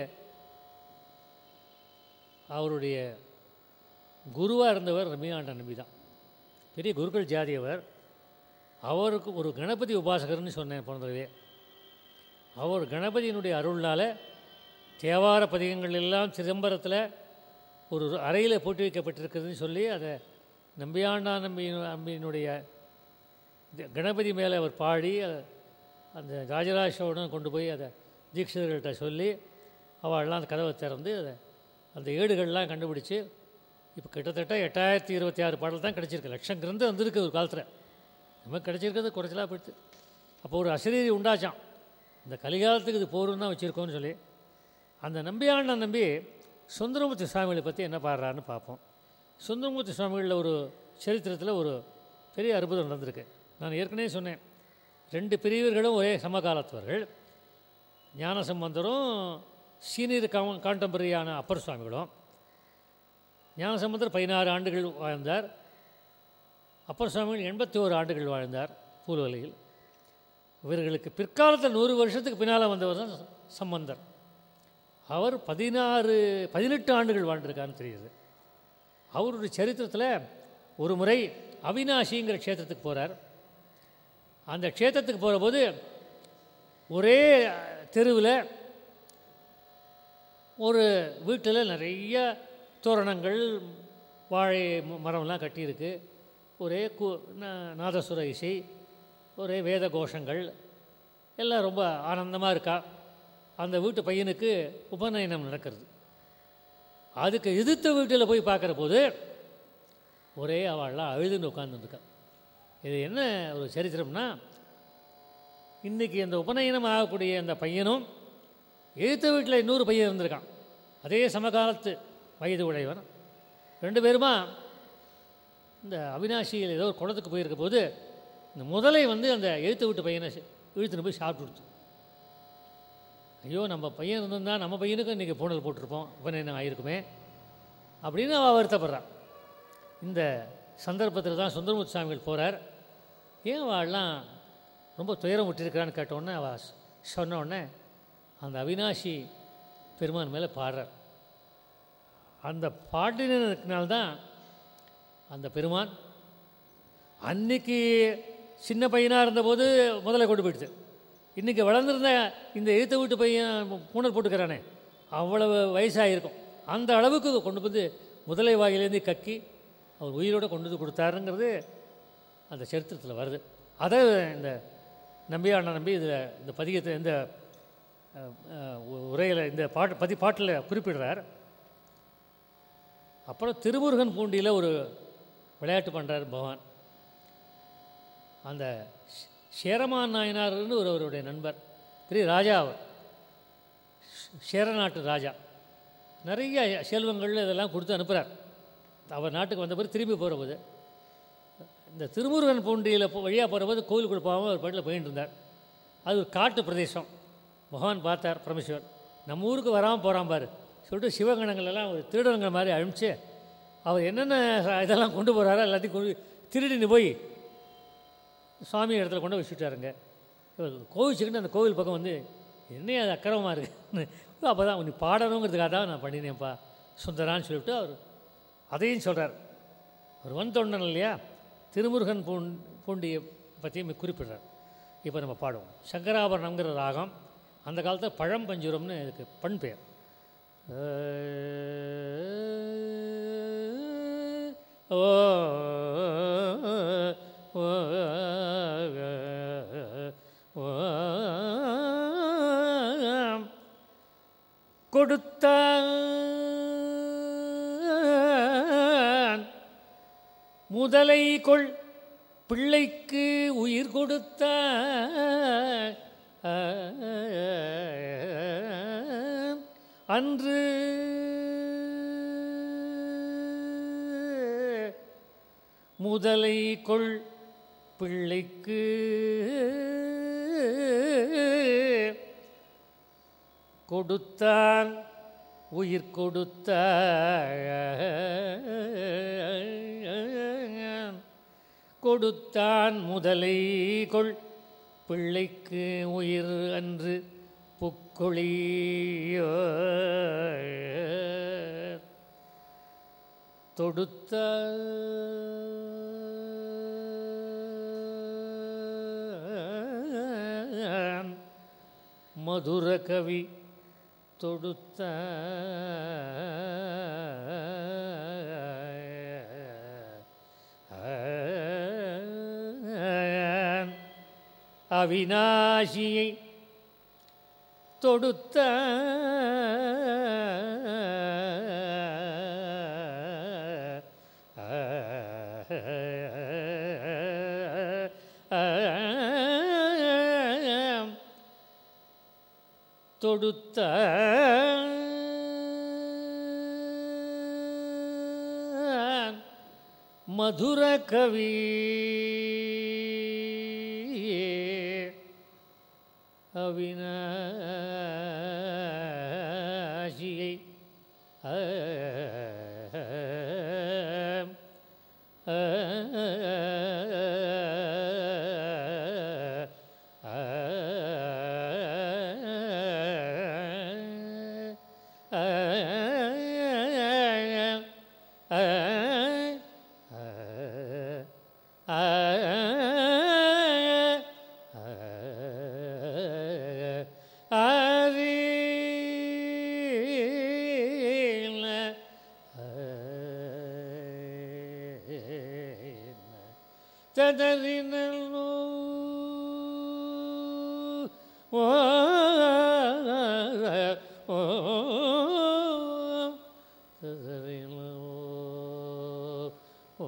அவருடைய குருவாக இருந்தவர் ரம்யாண்ட நம்பி தான் பெரிய குருக்கள் ஜாதி அவர் அவருக்கு ஒரு கணபதி உபாசகர்னு சொன்னேன் போன தடவை அவர் கணபதியினுடைய அருள்னால் தேவார பதிகங்கள் எல்லாம் சிதம்பரத்தில் ஒரு அறையில் போட்டு வைக்கப்பட்டிருக்குதுன்னு சொல்லி அதை நம்பியாண்டா நம்பி நம்பியினுடைய இந்த கணபதி மேலே அவர் பாடி அத- அந்த ராஜராஜோடன் கொண்டு போய் அதை தீட்சிதர்கள்ட்ட சொல்லி அவள்லாம் அந்த கதவை திறந்து அதை அந்த ஏடுகள்லாம் கண்டுபிடிச்சு இப்போ கிட்டத்தட்ட எட்டாயிரத்தி இருபத்தி ஆறு பாடல் தான் கிடச்சிருக்கு லட்சம் கிரந்து வந்திருக்கு ஒரு காலத்தில் நமக்கு கிடச்சிருக்கிறது குறைச்சலாக போயிடுது அப்போ ஒரு அசரீரி உண்டாச்சான் இந்த கலிகாலத்துக்கு இது போரும் தான் வச்சுருக்கோன்னு சொல்லி அந்த நம்பியாண்ட நம்பி சுந்தரமூர்த்தி சுவாமிகளை பற்றி என்ன பாடுறாருன்னு பார்ப்போம் சுந்தரமூர்த்தி சுவாமிகளில் ஒரு சரித்திரத்தில் ஒரு பெரிய அற்புதம் நடந்திருக்கு நான் ஏற்கனவே சொன்னேன் ரெண்டு பிரிவர்களும் ஒரே சமகாலத்தவர்கள் ஞானசம்பந்தரும் சீனியர் காம் காண்டம்பரியான அப்பர் சுவாமிகளும் ஞானசம்பந்தர் பதினாறு ஆண்டுகள் வாழ்ந்தார் அப்பர் சுவாமிகள் எண்பத்தி ஓரு ஆண்டுகள் வாழ்ந்தார் பூலுவலையில் இவர்களுக்கு பிற்காலத்தில் நூறு வருஷத்துக்கு பின்னால் வந்தவர் தான் சம்பந்தர் அவர் பதினாறு பதினெட்டு ஆண்டுகள் வாழ்ந்திருக்காருன்னு தெரியுது அவருடைய சரித்திரத்தில் ஒரு முறை அவினாசிங்கிற க்ஷேத்திரத்துக்கு போகிறார் அந்த க்ஷேத்திரத்துக்கு போகிற போது ஒரே தெருவில் ஒரு வீட்டில் நிறைய தோரணங்கள் வாழை ம- மரம்லாம் கட்டியிருக்கு ஒரே கு நா- நாதசுர இசை ஒரே வேத கோஷங்கள் எல்லாம் ரொம்ப ஆனந்தமாக இருக்கா அந்த வீட்டு பையனுக்கு உபநயனம் நடக்கிறது அதுக்கு எதிர்த்த வீட்டில் போய் பார்க்குற போது ஒரே அவள்லாம் அழுதுன்னு உட்காந்துருக்கா இது என்ன ஒரு சரித்திரம்னா இன்றைக்கி அந்த உபநயனம் ஆகக்கூடிய அந்த பையனும் எழுத்த வீட்டில் இன்னொரு பையன் இருந்திருக்கான் அதே சமகாலத்து வயது உடையவன் ரெண்டு பேருமா இந்த அவினாசியில் ஏதோ ஒரு குளத்துக்கு போயிருக்க போது இந்த முதலை வந்து அந்த எழுத்து வீட்டு பையனை சி- இழுத்துன்னு போய் சாப்பிட்டு கொடுத்து ஐயோ நம்ம பையன் இருந்திருந்தா நம்ம பையனுக்கும் இன்றைக்கி பூனல் போட்டிருப்போம் உபநயனம் ஆகிருக்குமே அப்படின்னு அவள் வருத்தப்படுறான் இந்த சந்தர்ப்பத்தில் தான் சுந்தரமுத்து சாமிகள் போகிறார் ஏன் அவள்லாம் ரொம்ப துயரம் விட்டிருக்கிறான்னு கேட்டோன்னே அவள் சொன்ன உடனே அந்த அவினாஷி பெருமான் மேலே பாடுறார் அந்த பாட்டினால்தான் அந்த பெருமான் அன்னைக்கு சின்ன பையனாக இருந்தபோது முதல்ல கொண்டு போயிடுது இன்றைக்கி வளர்ந்துருந்த இந்த எழுத்த வீட்டு பையன் பூணல் போட்டுக்கிறானே அவ்வளவு வயசாகிருக்கும் அந்த அளவுக்கு கொண்டு வந்து முதலை வாயிலேருந்து கக்கி அவர் உயிரோடு கொண்டு வந்து கொடுத்தாருங்கிறது அந்த சரித்திரத்தில் வருது அதை இந்த நம்பியாண்ட நம்பி இதில் இந்த பதிகத்தை இந்த உரையில் இந்த பாட்டு பதி பாட்டில் குறிப்பிடுறார் அப்புறம் திருமுருகன் பூண்டியில் ஒரு விளையாட்டு பண்ணுறார் பகவான் அந்த ஷே- சேரமான் நாயனார்னு ஒரு அவருடைய நண்பர் பெரிய ராஜா அவர் ஷே- சேர நாட்டு ராஜா நிறைய செல்வங்கள் இதெல்லாம் கொடுத்து அனுப்புகிறார் அவர் நாட்டுக்கு வந்த பிறகு திரும்பி போகிற போது இந்த திருமுருகன் பூண்டியில் போ வழியாக போகிற போது கோவிலுக்குள்ள போகாமல் ஒரு பாட்டில் போயிட்டு இருந்தார் அது ஒரு காட்டு பிரதேசம் பகவான் பார்த்தார் பரமேஸ்வர் நம்ம ஊருக்கு வராமல் போகிறான் பாரு சொல்லிட்டு சிவகணங்கள் எல்லாம் ஒரு திருடங்கள் மாதிரி அழிச்சு அவர் என்னென்ன ச- இதெல்லாம் கொண்டு போகிறாரோ எல்லாத்தையும் கொண்டு திருடின்னு போய் சுவாமி இடத்துல கொண்டு போய் வச்சுட்டாருங்க இவர் கோவிச்சுக்கிட்டு அந்த கோவில் பக்கம் வந்து என்ன அது அக்கிரமமாக இருக்குன்னு அப்போ தான் நீ பாடணுங்கிறதுக்காக தான் நான் பண்ணினேன்ப்பா சுந்தரான்னு சொல்லிவிட்டு அவர் அதையும் சொல்கிறார் அவர் வந்தொண்டன் இல்லையா திருமுருகன் பூண் பூண்டியை பற்றியும் குறிப்பிடுறார் இப்போ நம்ம பாடுவோம் சங்கராபரணம்ங்கிற ராகம் அந்த காலத்தில் பழம்பஞ்சுரம்னு இதுக்கு பண் பெயர் ஓ முதலை கொள் பிள்ளைக்கு உயிர் கொடுத்த அன்று முதலை கொள் பிள்ளைக்கு கொடுத்தான் உயிர் கொடுத்த கொடுத்தான் முதலை கொள் பிள்ளைக்கு உயிர் அன்று புக்கொழியோ தொடுத்த மதுர கவி தொடுத்த அவிநாசியை தொடுத்த தொடுத்த மதுர கவி அவிநாசியை ததறினோ ஓ ஓ ததறினோ ஓ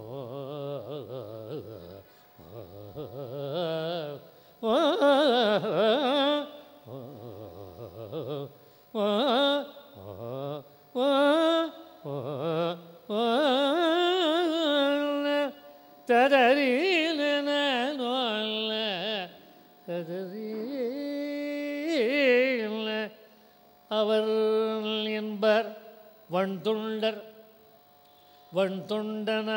அவர் என்பர் வண்துண்டர் வண்தொண்டனாகிய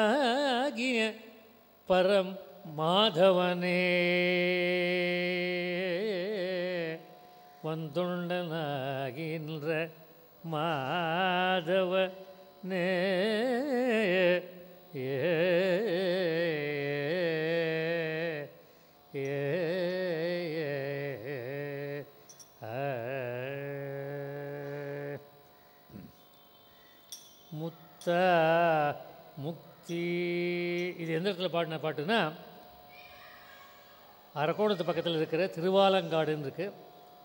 பரம் மாதவனே வந்தொண்டனாகின்ற மாதவனே ஏ ஏ முத்த முக்தி இது எந்த இடத்துல பாடின பாட்டுன்னா அரக்கோணத்து பக்கத்தில் இருக்கிற திருவாலங்காடுன்னு இருக்குது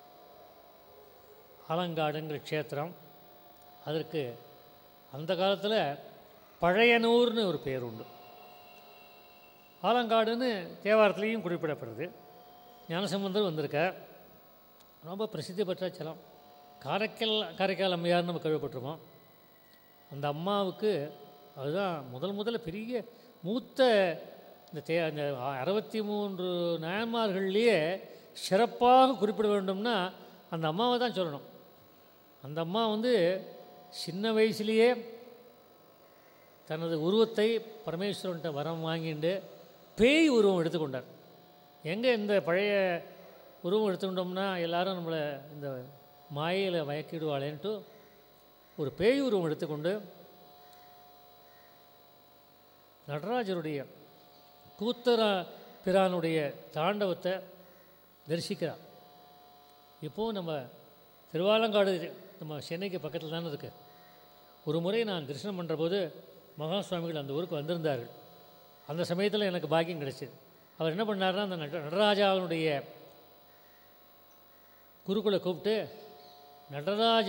ஆலங்காடுங்கிற க்ஷேத்திரம் அதற்கு அந்த காலத்தில் பழையனூர்னு ஒரு பேர் உண்டு ஆலங்காடுன்னு தேவாரத்துலேயும் குறிப்பிடப்படுது ஞானசம்பந்தர் வந்திருக்கார் ரொம்ப பிரசித்தி பெற்ற ஸ்தலம் காரைக்கால் காரைக்கால் அம்மையார்னு நம்ம கேள்விப்பட்டிருக்கோம் அந்த அம்மாவுக்கு அதுதான் முதல் முதல்ல பெரிய மூத்த இந்த தே அந்த அறுபத்தி மூன்று நாயன்மார்கள்லேயே சிறப்பாக குறிப்பிட வேண்டும்னா அந்த அம்மாவை தான் சொல்லணும் அந்த அம்மா வந்து சின்ன வயசுலேயே தனது உருவத்தை பரமேஸ்வரன்ட்ட வரம் வாங்கிட்டு பேய் உருவம் எடுத்துக்கொண்டார் எங்கே இந்த பழைய உருவம் எடுத்துக்கிட்டோம்னா எல்லாரும் நம்மளை இந்த மாயையில் மயக்கிடுவாளேன்ட்டு ஒரு பேய் உருவம் எடுத்துக்கொண்டு நடராஜருடைய கூத்தரா பிரானுடைய தாண்டவத்தை தரிசிக்கிறார் இப்போது நம்ம திருவாலங்காடு நம்ம சென்னைக்கு பக்கத்தில் தானே இருக்குது ஒரு முறை நான் தரிசனம் பண்ணுறபோது மகா சுவாமிகள் அந்த ஊருக்கு வந்திருந்தார்கள் அந்த சமயத்தில் எனக்கு பாக்கியம் கிடைச்சிது அவர் என்ன பண்ணார்னா அந்த நட நடராஜாவினுடைய குருக்களை கூப்பிட்டு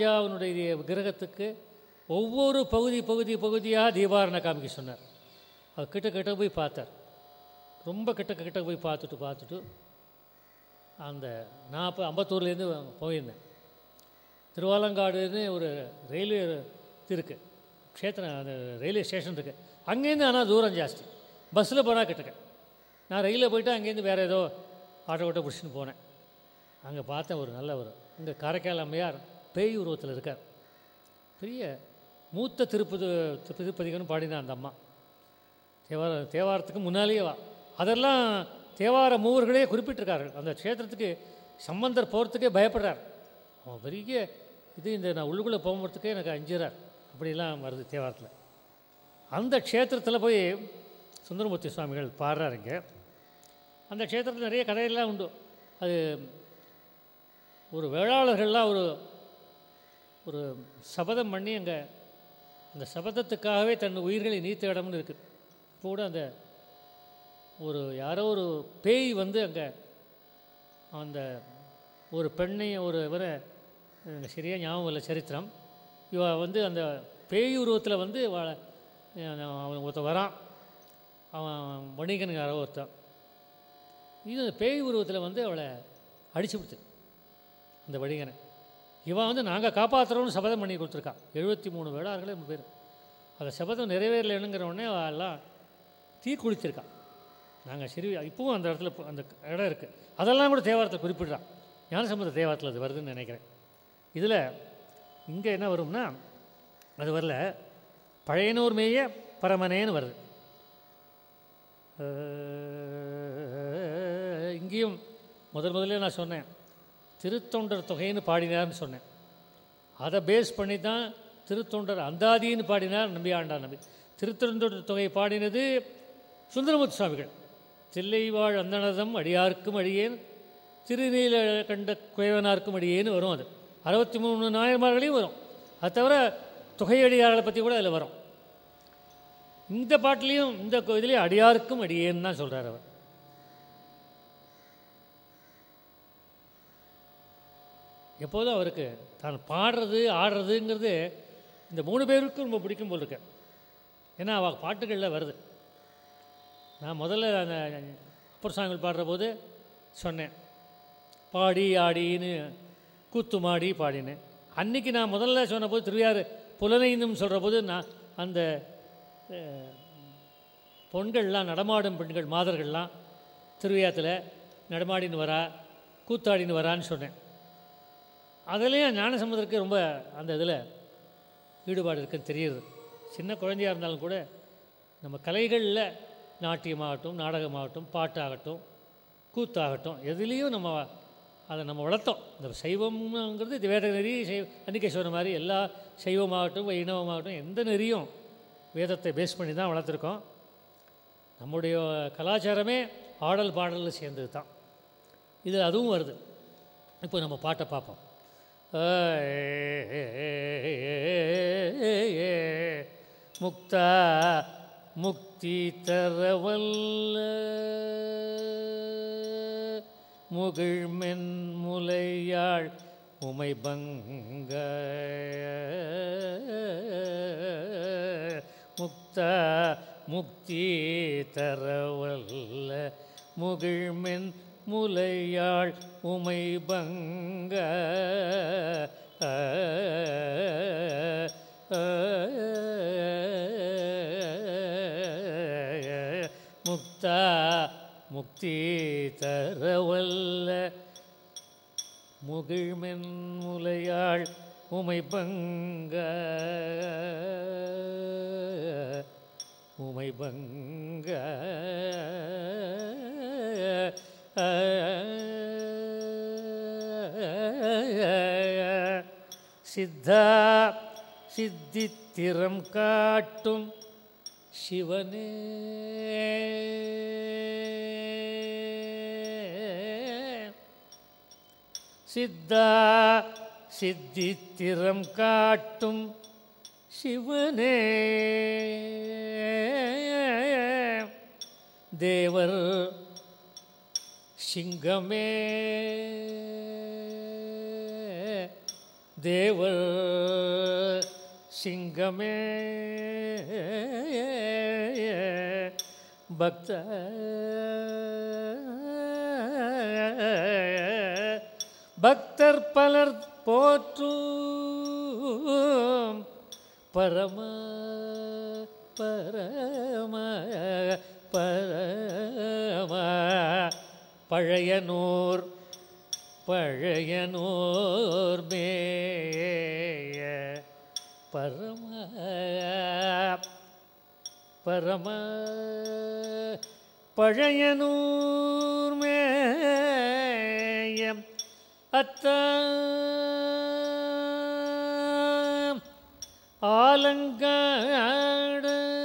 நடராஜாவினுடைய விக்கிரகத்துக்கு ஒவ்வொரு பகுதி பகுதி பகுதியாக தீபாரணை காமிக்க சொன்னார் அவர் கிட்ட கிட்ட போய் பார்த்தார் ரொம்ப கிட்ட கிட்ட போய் பார்த்துட்டு பார்த்துட்டு அந்த நான் அப்போ அம்பத்தூர்லேருந்து போயிருந்தேன் திருவாலங்காடுன்னு ஒரு ரயில்வே இது இருக்குது க்ஷேத்திரம் அந்த ரயில்வே ஸ்டேஷன் இருக்குது அங்கேருந்து ஆனால் தூரம் ஜாஸ்தி பஸ்ஸில் போனால் கிட்டக்க நான் ரயிலில் போயிட்டு அங்கேருந்து வேறு ஏதோ ஆட்டோ ஓட்ட பிடிச்சின்னு போனேன் அங்கே பார்த்தேன் ஒரு நல்ல ஒரு இங்கே காரைக்கால் அம்மையார் பேய் உருவத்தில் இருக்கார் பெரிய மூத்த திருப்பதி திருப்பதிகன்னு பாடின அந்த அம்மா தேவார தேவாரத்துக்கு முன்னாலேயே வா அதெல்லாம் தேவார மூவர்களே குறிப்பிட்டிருக்கார்கள் அந்த க்ஷேத்திரத்துக்கு சம்பந்தர் போகிறதுக்கே பயப்படுறார் அவன் பெரிய இது இந்த நான் உள்ளுக்குள்ளே போகிறதுக்கே எனக்கு அஞ்சுறார் அப்படிலாம் வருது தேவாரத்தில் அந்த க்ஷேத்திரத்தில் போய் சுந்தரமூர்த்தி சுவாமிகள் பாடுறாரு இங்கே அந்த க்ஷேத்திரத்தில் நிறைய கதையெல்லாம் உண்டு அது ஒரு வேளாளர்கள்லாம் ஒரு ஒரு சபதம் பண்ணி அங்கே அந்த சபதத்துக்காகவே தன் உயிர்களை நீத்த இடம்னு இருக்குது இப்போ கூட அந்த ஒரு யாரோ ஒரு பேய் வந்து அங்கே அந்த ஒரு பெண்ணை ஒரு இவரை எனக்கு சரியாக ஞாபகம் இல்லை சரித்திரம் இவ வந்து அந்த பேய் உருவத்தில் வந்து அவளை அவன் ஒருத்தன் வரான் அவன் வணிகன் யாரோ ஒருத்தன் இது அந்த பேய் உருவத்தில் வந்து அவளை அடிச்சு விடுத்து அந்த வணிகனை இவன் வந்து நாங்கள் காப்பாற்றுறோம்னு சபதம் பண்ணி கொடுத்துருக்கான் எழுபத்தி மூணு வேளார்களே பேர் அந்த சபதம் நிறைவேறலைனுங்கிற உடனே அவ எல்லாம் தீ குளிச்சிருக்கான் நாங்கள் சிறு இப்பவும் அந்த இடத்துல பு- அந்த இடம் இருக்குது அதெல்லாம் கூட தேவாரத்தை குறிப்பிடுறான் ஞானசம்பந்த தேவாரத்தில் அது வருதுன்னு நினைக்கிறேன் இதில் இங்கே என்ன வரும்னா அது வரல பழையனூர் மேய பரமனேன்னு வருது அஹ், இங்கேயும் முதல் முதல்ல நான் சொன்னேன் திருத்தொண்டர் தொகைன்னு பாடினார்னு சொன்னேன் அதை பேஸ் பண்ணி தான் திருத்தொண்டர் அந்தாதின்னு பாடினார் நம்பி ஆண்டார் நம்பி திருத்தொண்டர் தொகை பாடினது சுந்தரமுத்து சுவாமிகள் தில்லைவாழ் அந்தனதம் அடியார்க்கும் அடியேன் திருநீல கண்ட குயவனார்க்கும் அடியேன்னு வரும் அது அறுபத்தி மூணு நாயன்மார்களையும் வரும் அது தவிர தொகையடியார்களை பற்றி கூட அதில் வரும் இந்த பாட்டுலேயும் இந்த இதுலேயும் அடியாருக்கும் அடியேன்னு தான் சொல்கிறார் அவர் எப்போதும் அவருக்கு தான் பாடுறது ஆடுறதுங்கிறது இந்த மூணு பேருக்கும் ரொம்ப பிடிக்கும் போல் இருக்கு ஏன்னா அவ பாட்டுகளில் வருது நான் முதல்ல அந்த அப்பர் சாமிகள் பாடுற போது சொன்னேன் பாடி ஆடின்னு கூத்து மாடி பாடினேன் அன்னைக்கு நான் முதல்ல சொன்னபோது திருவியாறு புலனைந்தும் சொல்கிற போது நான் அந்த அஹ், பொண்கள்லாம் நடமாடும் பெண்கள் மாதர்கள்லாம் திருவியாத்தில் நடமாடின்னு வரா கூத்தாடின்னு வரான்னு சொன்னேன் அதுலேயும் ஞானசம்பந்தருக்கு ரொம்ப அந்த இதில் ஈடுபாடு இருக்குன்னு தெரியுது சின்ன குழந்தையாக இருந்தாலும் கூட நம்ம கலைகளில் நாட்டியமாகட்டும் நாடகமாகட்டும் பாட்டாகட்டும் கூத்தாகட்டும் எதுலேயும் நம்ம அதை நம்ம வளர்த்தோம் இந்த சைவம்ங்கிறது இது வேத நெறி சைவ அன்னிக்கை சொன்ன மாதிரி எல்லா சைவமாகட்டும் வைணவமாகட்டும் எந்த நெறியும் வேதத்தை பேஸ் பண்ணி தான் வளர்த்துருக்கோம் நம்முடைய கலாச்சாரமே ஆடல் பாடலில் சேர்ந்தது தான் இது அதுவும் வருது இப்போ நம்ம பாட்டை பார்ப்போம் முக்தா முக்தி தரவல்ல முகிழ்மென் முலையாள் உமை பங்க முக்தா முக்தி தரவல்ல முகிழ்மென் முலையாள் உமை பங்க முக்தா முக்தி தரவல்ல முகிழ்மென் முலையாள் உமை பங்க உமை பங்க சித்தா சித்தித்திரம் காட்டும் சிவனே சித்தா சித்தித்திரம் காட்டும் சிவனே தேவர் சிங்கமே தேவர் சிங்கமே பக்த பக்தர் பலர் போற்றும் பரம பரம பரம பழையனூர் பழையனூர் மேய பரம பரம பழையனூர் மேயம் அத்த ஆலங்காட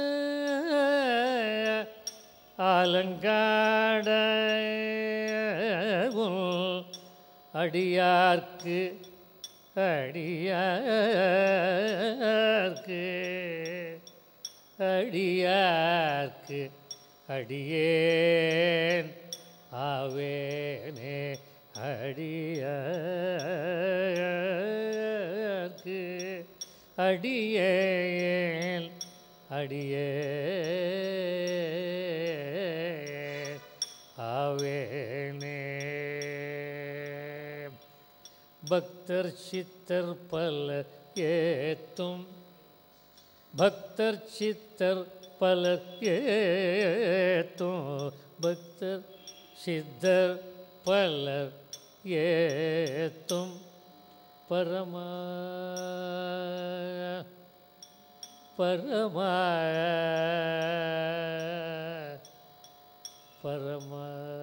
ஆலங்காட உன் அடியார்க்கு அடியார்க்கு அடியார்க்கு அடியேன் ஆவேனே அடியார்க்கு அடியேன் அடியேன் ஆவேனே பக்தர் சித்தர் பல ஏத்தும் பக்தர் சித்தர் பலர் ஏத்தும் பக்தர் சித்தர் பலர் ஏத்தும் பரமா பரமா பரமா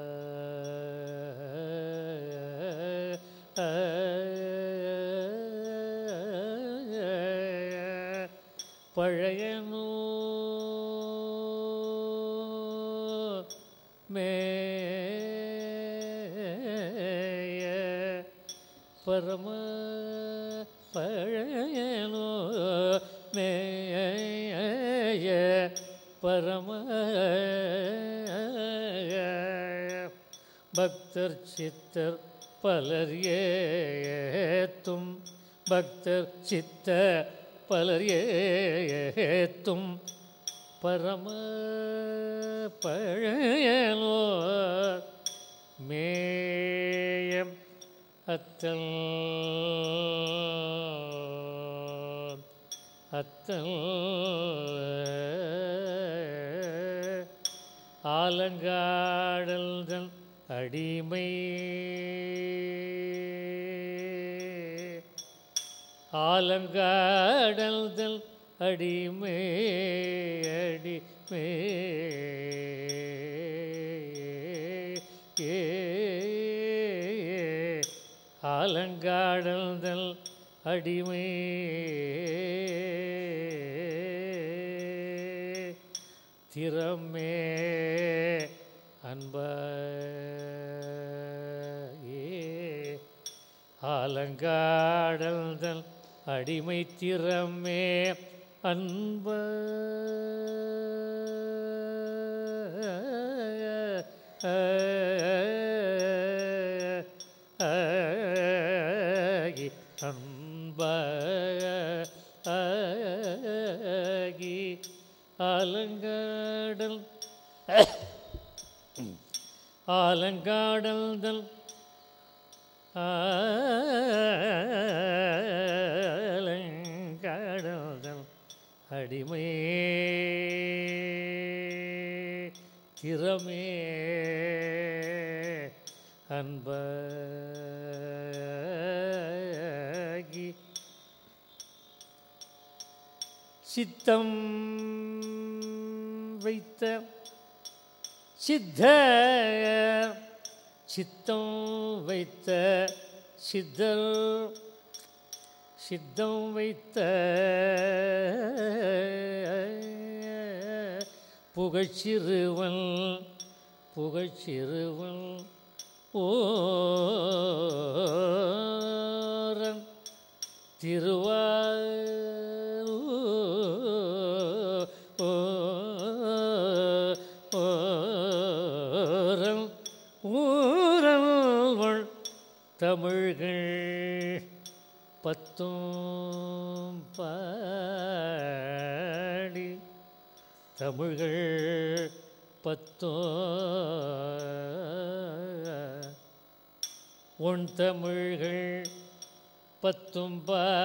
பழையனூ மேய பரம பழையனோ மேய பரம பக்தர் சித்தர் பலர் ஏத்தும் பக்தர் சித்த பலர் ஏத்தும் பரம பழையனோ மேயம் அத்தல் அத்தல் ஆலங்காடல்தன் அடிமை ஆலங்காடல்தல் அடிமை அடிமை ஏ ஆலங்காடல்தல் அடிமை திறமே அன்ப ஆலங்காடல்தல் அடிமை திறமே அன்ப ஆகி அன்ப ஆகி ஆலங்காடல் ஆலங்காடல்தல் ஆலங்காடல்தல் அடிமை திறமே அன்பகி சித்தம் வைத்த சித்த சித்தம் வைத்த சித்தர் சித்தம் வைத்த புகழ்ச்சிறுவன் புகழ்ச்சிறுவன் ஓரன் திருவாரூரன் ஊரல் தமிழ்கள் பத்தும் பாடி தமிழ்கள் பத்தோ உன் தமிழ்கள் பத்தும்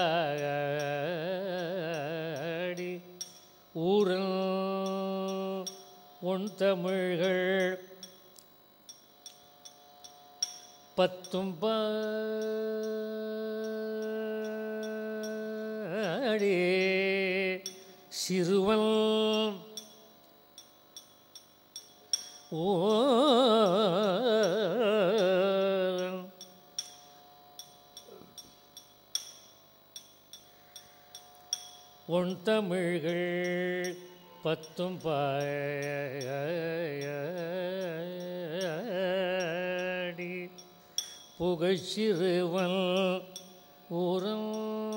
பாடி ஊரல் உன் தமிழ்கள் பத்தும் பாடி சிறுவன் ஓ உன் தமிழ்கள் பத்தும் பாடி புகழ்ச்சிறுவன் ஊரம்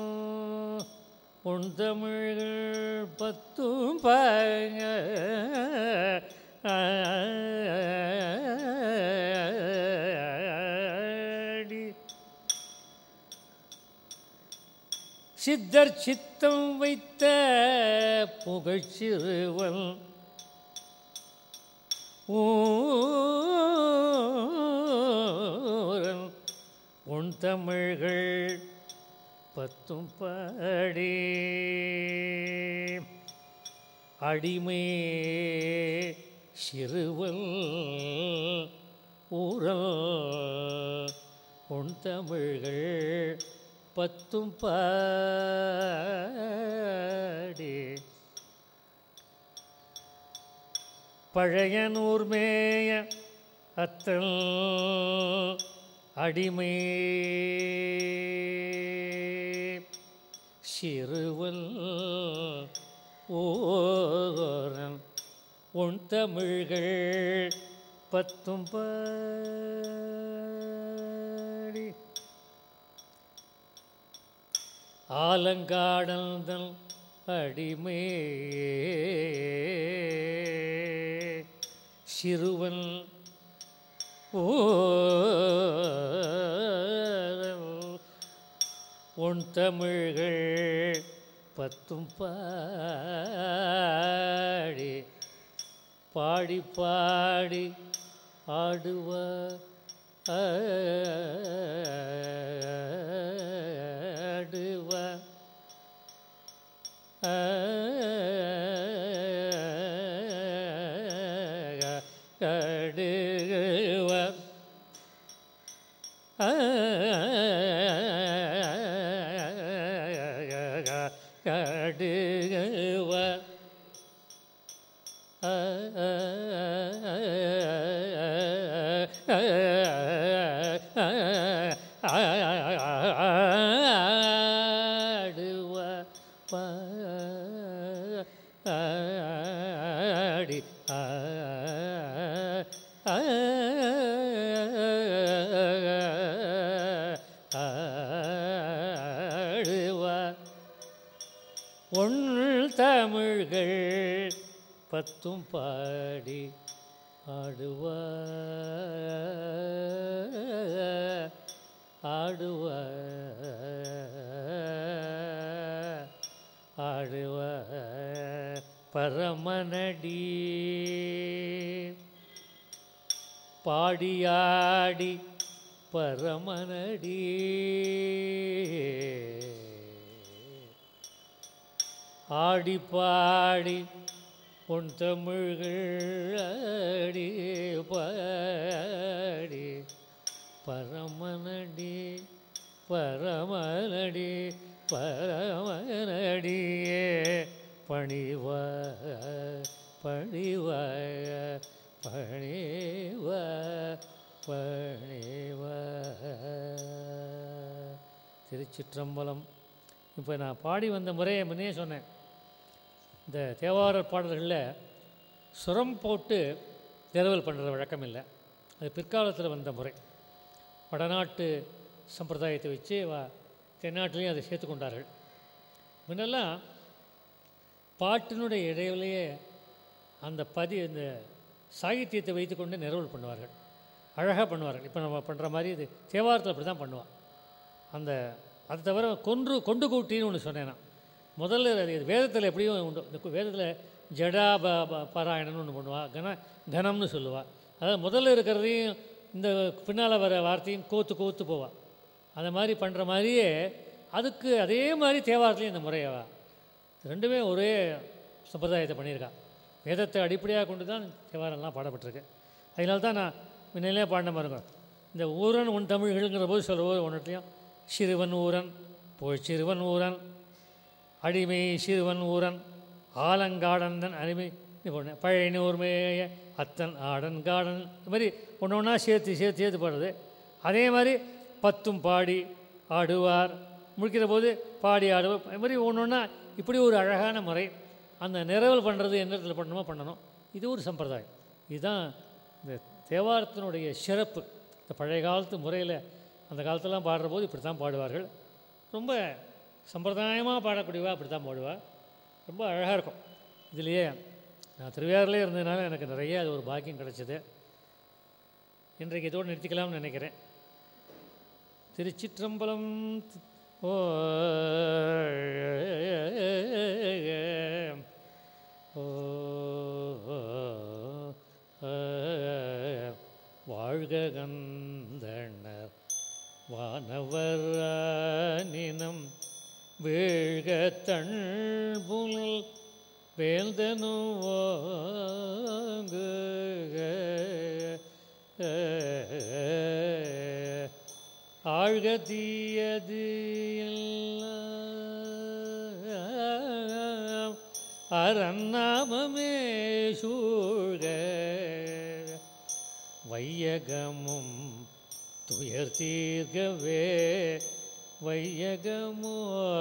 உன் தமிழ்கள் பத்தும் பாடி சித்தர் சித்தம் வைத்த புகழ்ச்சிறுவன் ஊரன் உன் தமிழ்கள் பத்தும் பாடி அடிமை சிறுவன் ஊரல் உன் தமிழ்கள் பத்தும் பாடி பழையனூர் மேய அத்தல் அடிமை சிறுவல் ஓரம் உன் தமிழ்கள் பத்தும் பாடி ஆலங்காடல்தல் அடிமே சிறுவன் ஓ உன் தமிழ்கள் பத்தும் பாடி பாடி பாடி ஆடுவ ஆடுவ கடுவ கடுவ ஆடுவ பாடி ஆடுவ உன் தமிழ்கள் பத்தும் பாடி ஆடுவ ஆடுவ ஆடுவ பரமனடி பாடியாடி பரமனடி ஆடி பாடி உன் தமிழ்கள் ஆடி பாடி பரமனடி பரமனடி பரமனடியே பணிவ பணிவ பணிவ பணிவ திருச்சிற்றம்பலம் இப்போ நான் பாடி வந்த முறையை முன்னே சொன்னேன் இந்த தேவார பாடல்களில் சுரம் போட்டு நிறுவல் பண்ணுற வழக்கம் இல்லை அது பிற்காலத்தில் வந்த முறை வடநாட்டு சம்பிரதாயத்தை வச்சு வ தென்னாட்டிலையும் அதை சேர்த்து கொண்டார்கள் முன்னெல்லாம் பாட்டினுடைய இடையிலேயே அந்த பதி இந்த சாகித்யத்தை வைத்துக்கொண்டு நிறுவல் பண்ணுவார்கள் அழகாக பண்ணுவார்கள் இப்போ நம்ம பண்ணுற மாதிரி இது தேவாரத்தில் அப்படி தான் பண்ணுவான் அந்த அது தவிர கொன்று கொண்டு கூட்டின்னு ஒன்று சொன்னேன் நான் முதல்ல அது வேதத்தில் எப்படியும் உண்டு இந்த கு- வேதத்தில் ஜடா ப ப- பாராயணம்னு ஒன்று பண்ணுவா கன கனம்னு சொல்லுவா அதாவது முதல்ல இருக்கிறதையும் இந்த பின்னால் வர வார்த்தையும் கோத்து கோத்து போவா அந்த மாதிரி பண்ணுற மாதிரியே அதுக்கு அதே மாதிரி தேவாரத்துலேயும் இந்த முறையவா ரெண்டுமே ஒரே சம்பிரதாயத்தை பண்ணியிருக்கா வேதத்தை அடிப்படையாக கொண்டு தான் தேவாரம்லாம் பாடப்பட்டிருக்கு அதனால தான் நான் முன்னிலே பாடின பாருங்க இந்த ஊரன் உன் தமிழ்கள்ங்கிற போது சொல்கிற போது ஒன்றுத்தையும் சிறுவன் ஊரன் போய் சிறுவன் ஊரன் அடிமை சிறுவன் ஊரன் ஆலங்காடந்தன் அடிமை இது பண்ண பழனி ஊர்மேய அத்தன் ஆடன் காடன் இந்த மாதிரி ஒன்று ஒன்றா சேர்த்து சேர்த்து சேர்த்து பாடுறது அதே மாதிரி பத்தும் பாடி ஆடுவார் முடிக்கிற போது பாடி ஆடுவார் இது மாதிரி ஒன்று ஒன்றா இப்படி ஒரு அழகான முறை அந்த நிறைவல் பண்ணுறது எந்த இடத்துல பண்ணணுமோ பண்ணணும் இது ஒரு சம்பிரதாயம் இதுதான் இந்த தேவாரத்தினுடைய சிறப்பு இந்த பழைய காலத்து முறையில் அந்த காலத்துலலாம் பாடுற போது இப்படி தான் பாடுவார்கள் ரொம்ப சம்பிரதாயமாக பாடக்கூடியவா அப்படி தான் பாடுவா ரொம்ப அழகாக இருக்கும் இதுலேயே நான் திருவையாறுலேயே இருந்ததுனால எனக்கு நிறைய அது ஒரு பாக்கியம் கிடைச்சது இன்றைக்கு இதோடு நிறுத்திக்கலாம்னு நினைக்கிறேன் திருச்சிற்றம்பலம் தி- ஓ ஓ வாழ்க கந்தனர் வானவர் நினம் வீழ்க தண்புல் வேந்தனு ஆழ்க தீயது எல்லாம் அரண்ணாமமே சூழ்க வையகமும் துயர் தீர்கவே வையகமோ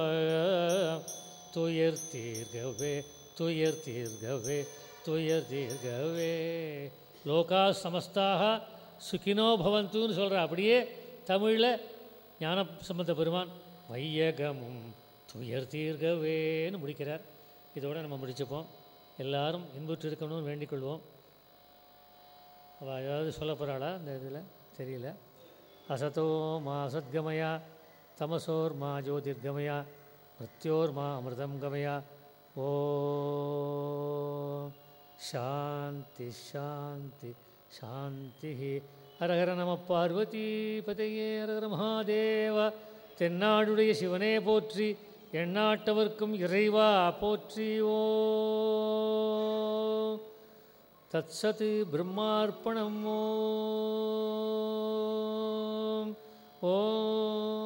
துயர் தீர்கவே துயர் தீர்கவே துயர் தீர்கவே லோகா சமஸ்தாக சுகினோ பவந்துன்னு சொல்கிற அப்படியே தமிழில் ஞான சம்பந்த பெருமான் வையகமும் துயர் தீர்கவேன்னு முடிக்கிறார் இதோட நம்ம முடிச்சுப்போம் எல்லாரும் இன்புற்று இருக்கணும்னு வேண்டிக் கொள்வோம் அவள் ஏதாவது சொல்ல போகிறாளா இந்த இதில் தெரியல அசதோ மா அசத்கமயா தமசோர் மா ஜோதிர்கமயா மிருத்யோர் மா அமிர்தம் கமயா ஓ சாந்தி சாந்தி சாந்தி ஹரஹர நம பார்வதி பதையே ஹரஹர மகாதேவ தென்னாடுடைய சிவனே போற்றி எண்ணாட்டவர்க்கும் இறைவா போற்றி ஓ तत्सत् ब्रह्मार्पणम् ॐ ॐ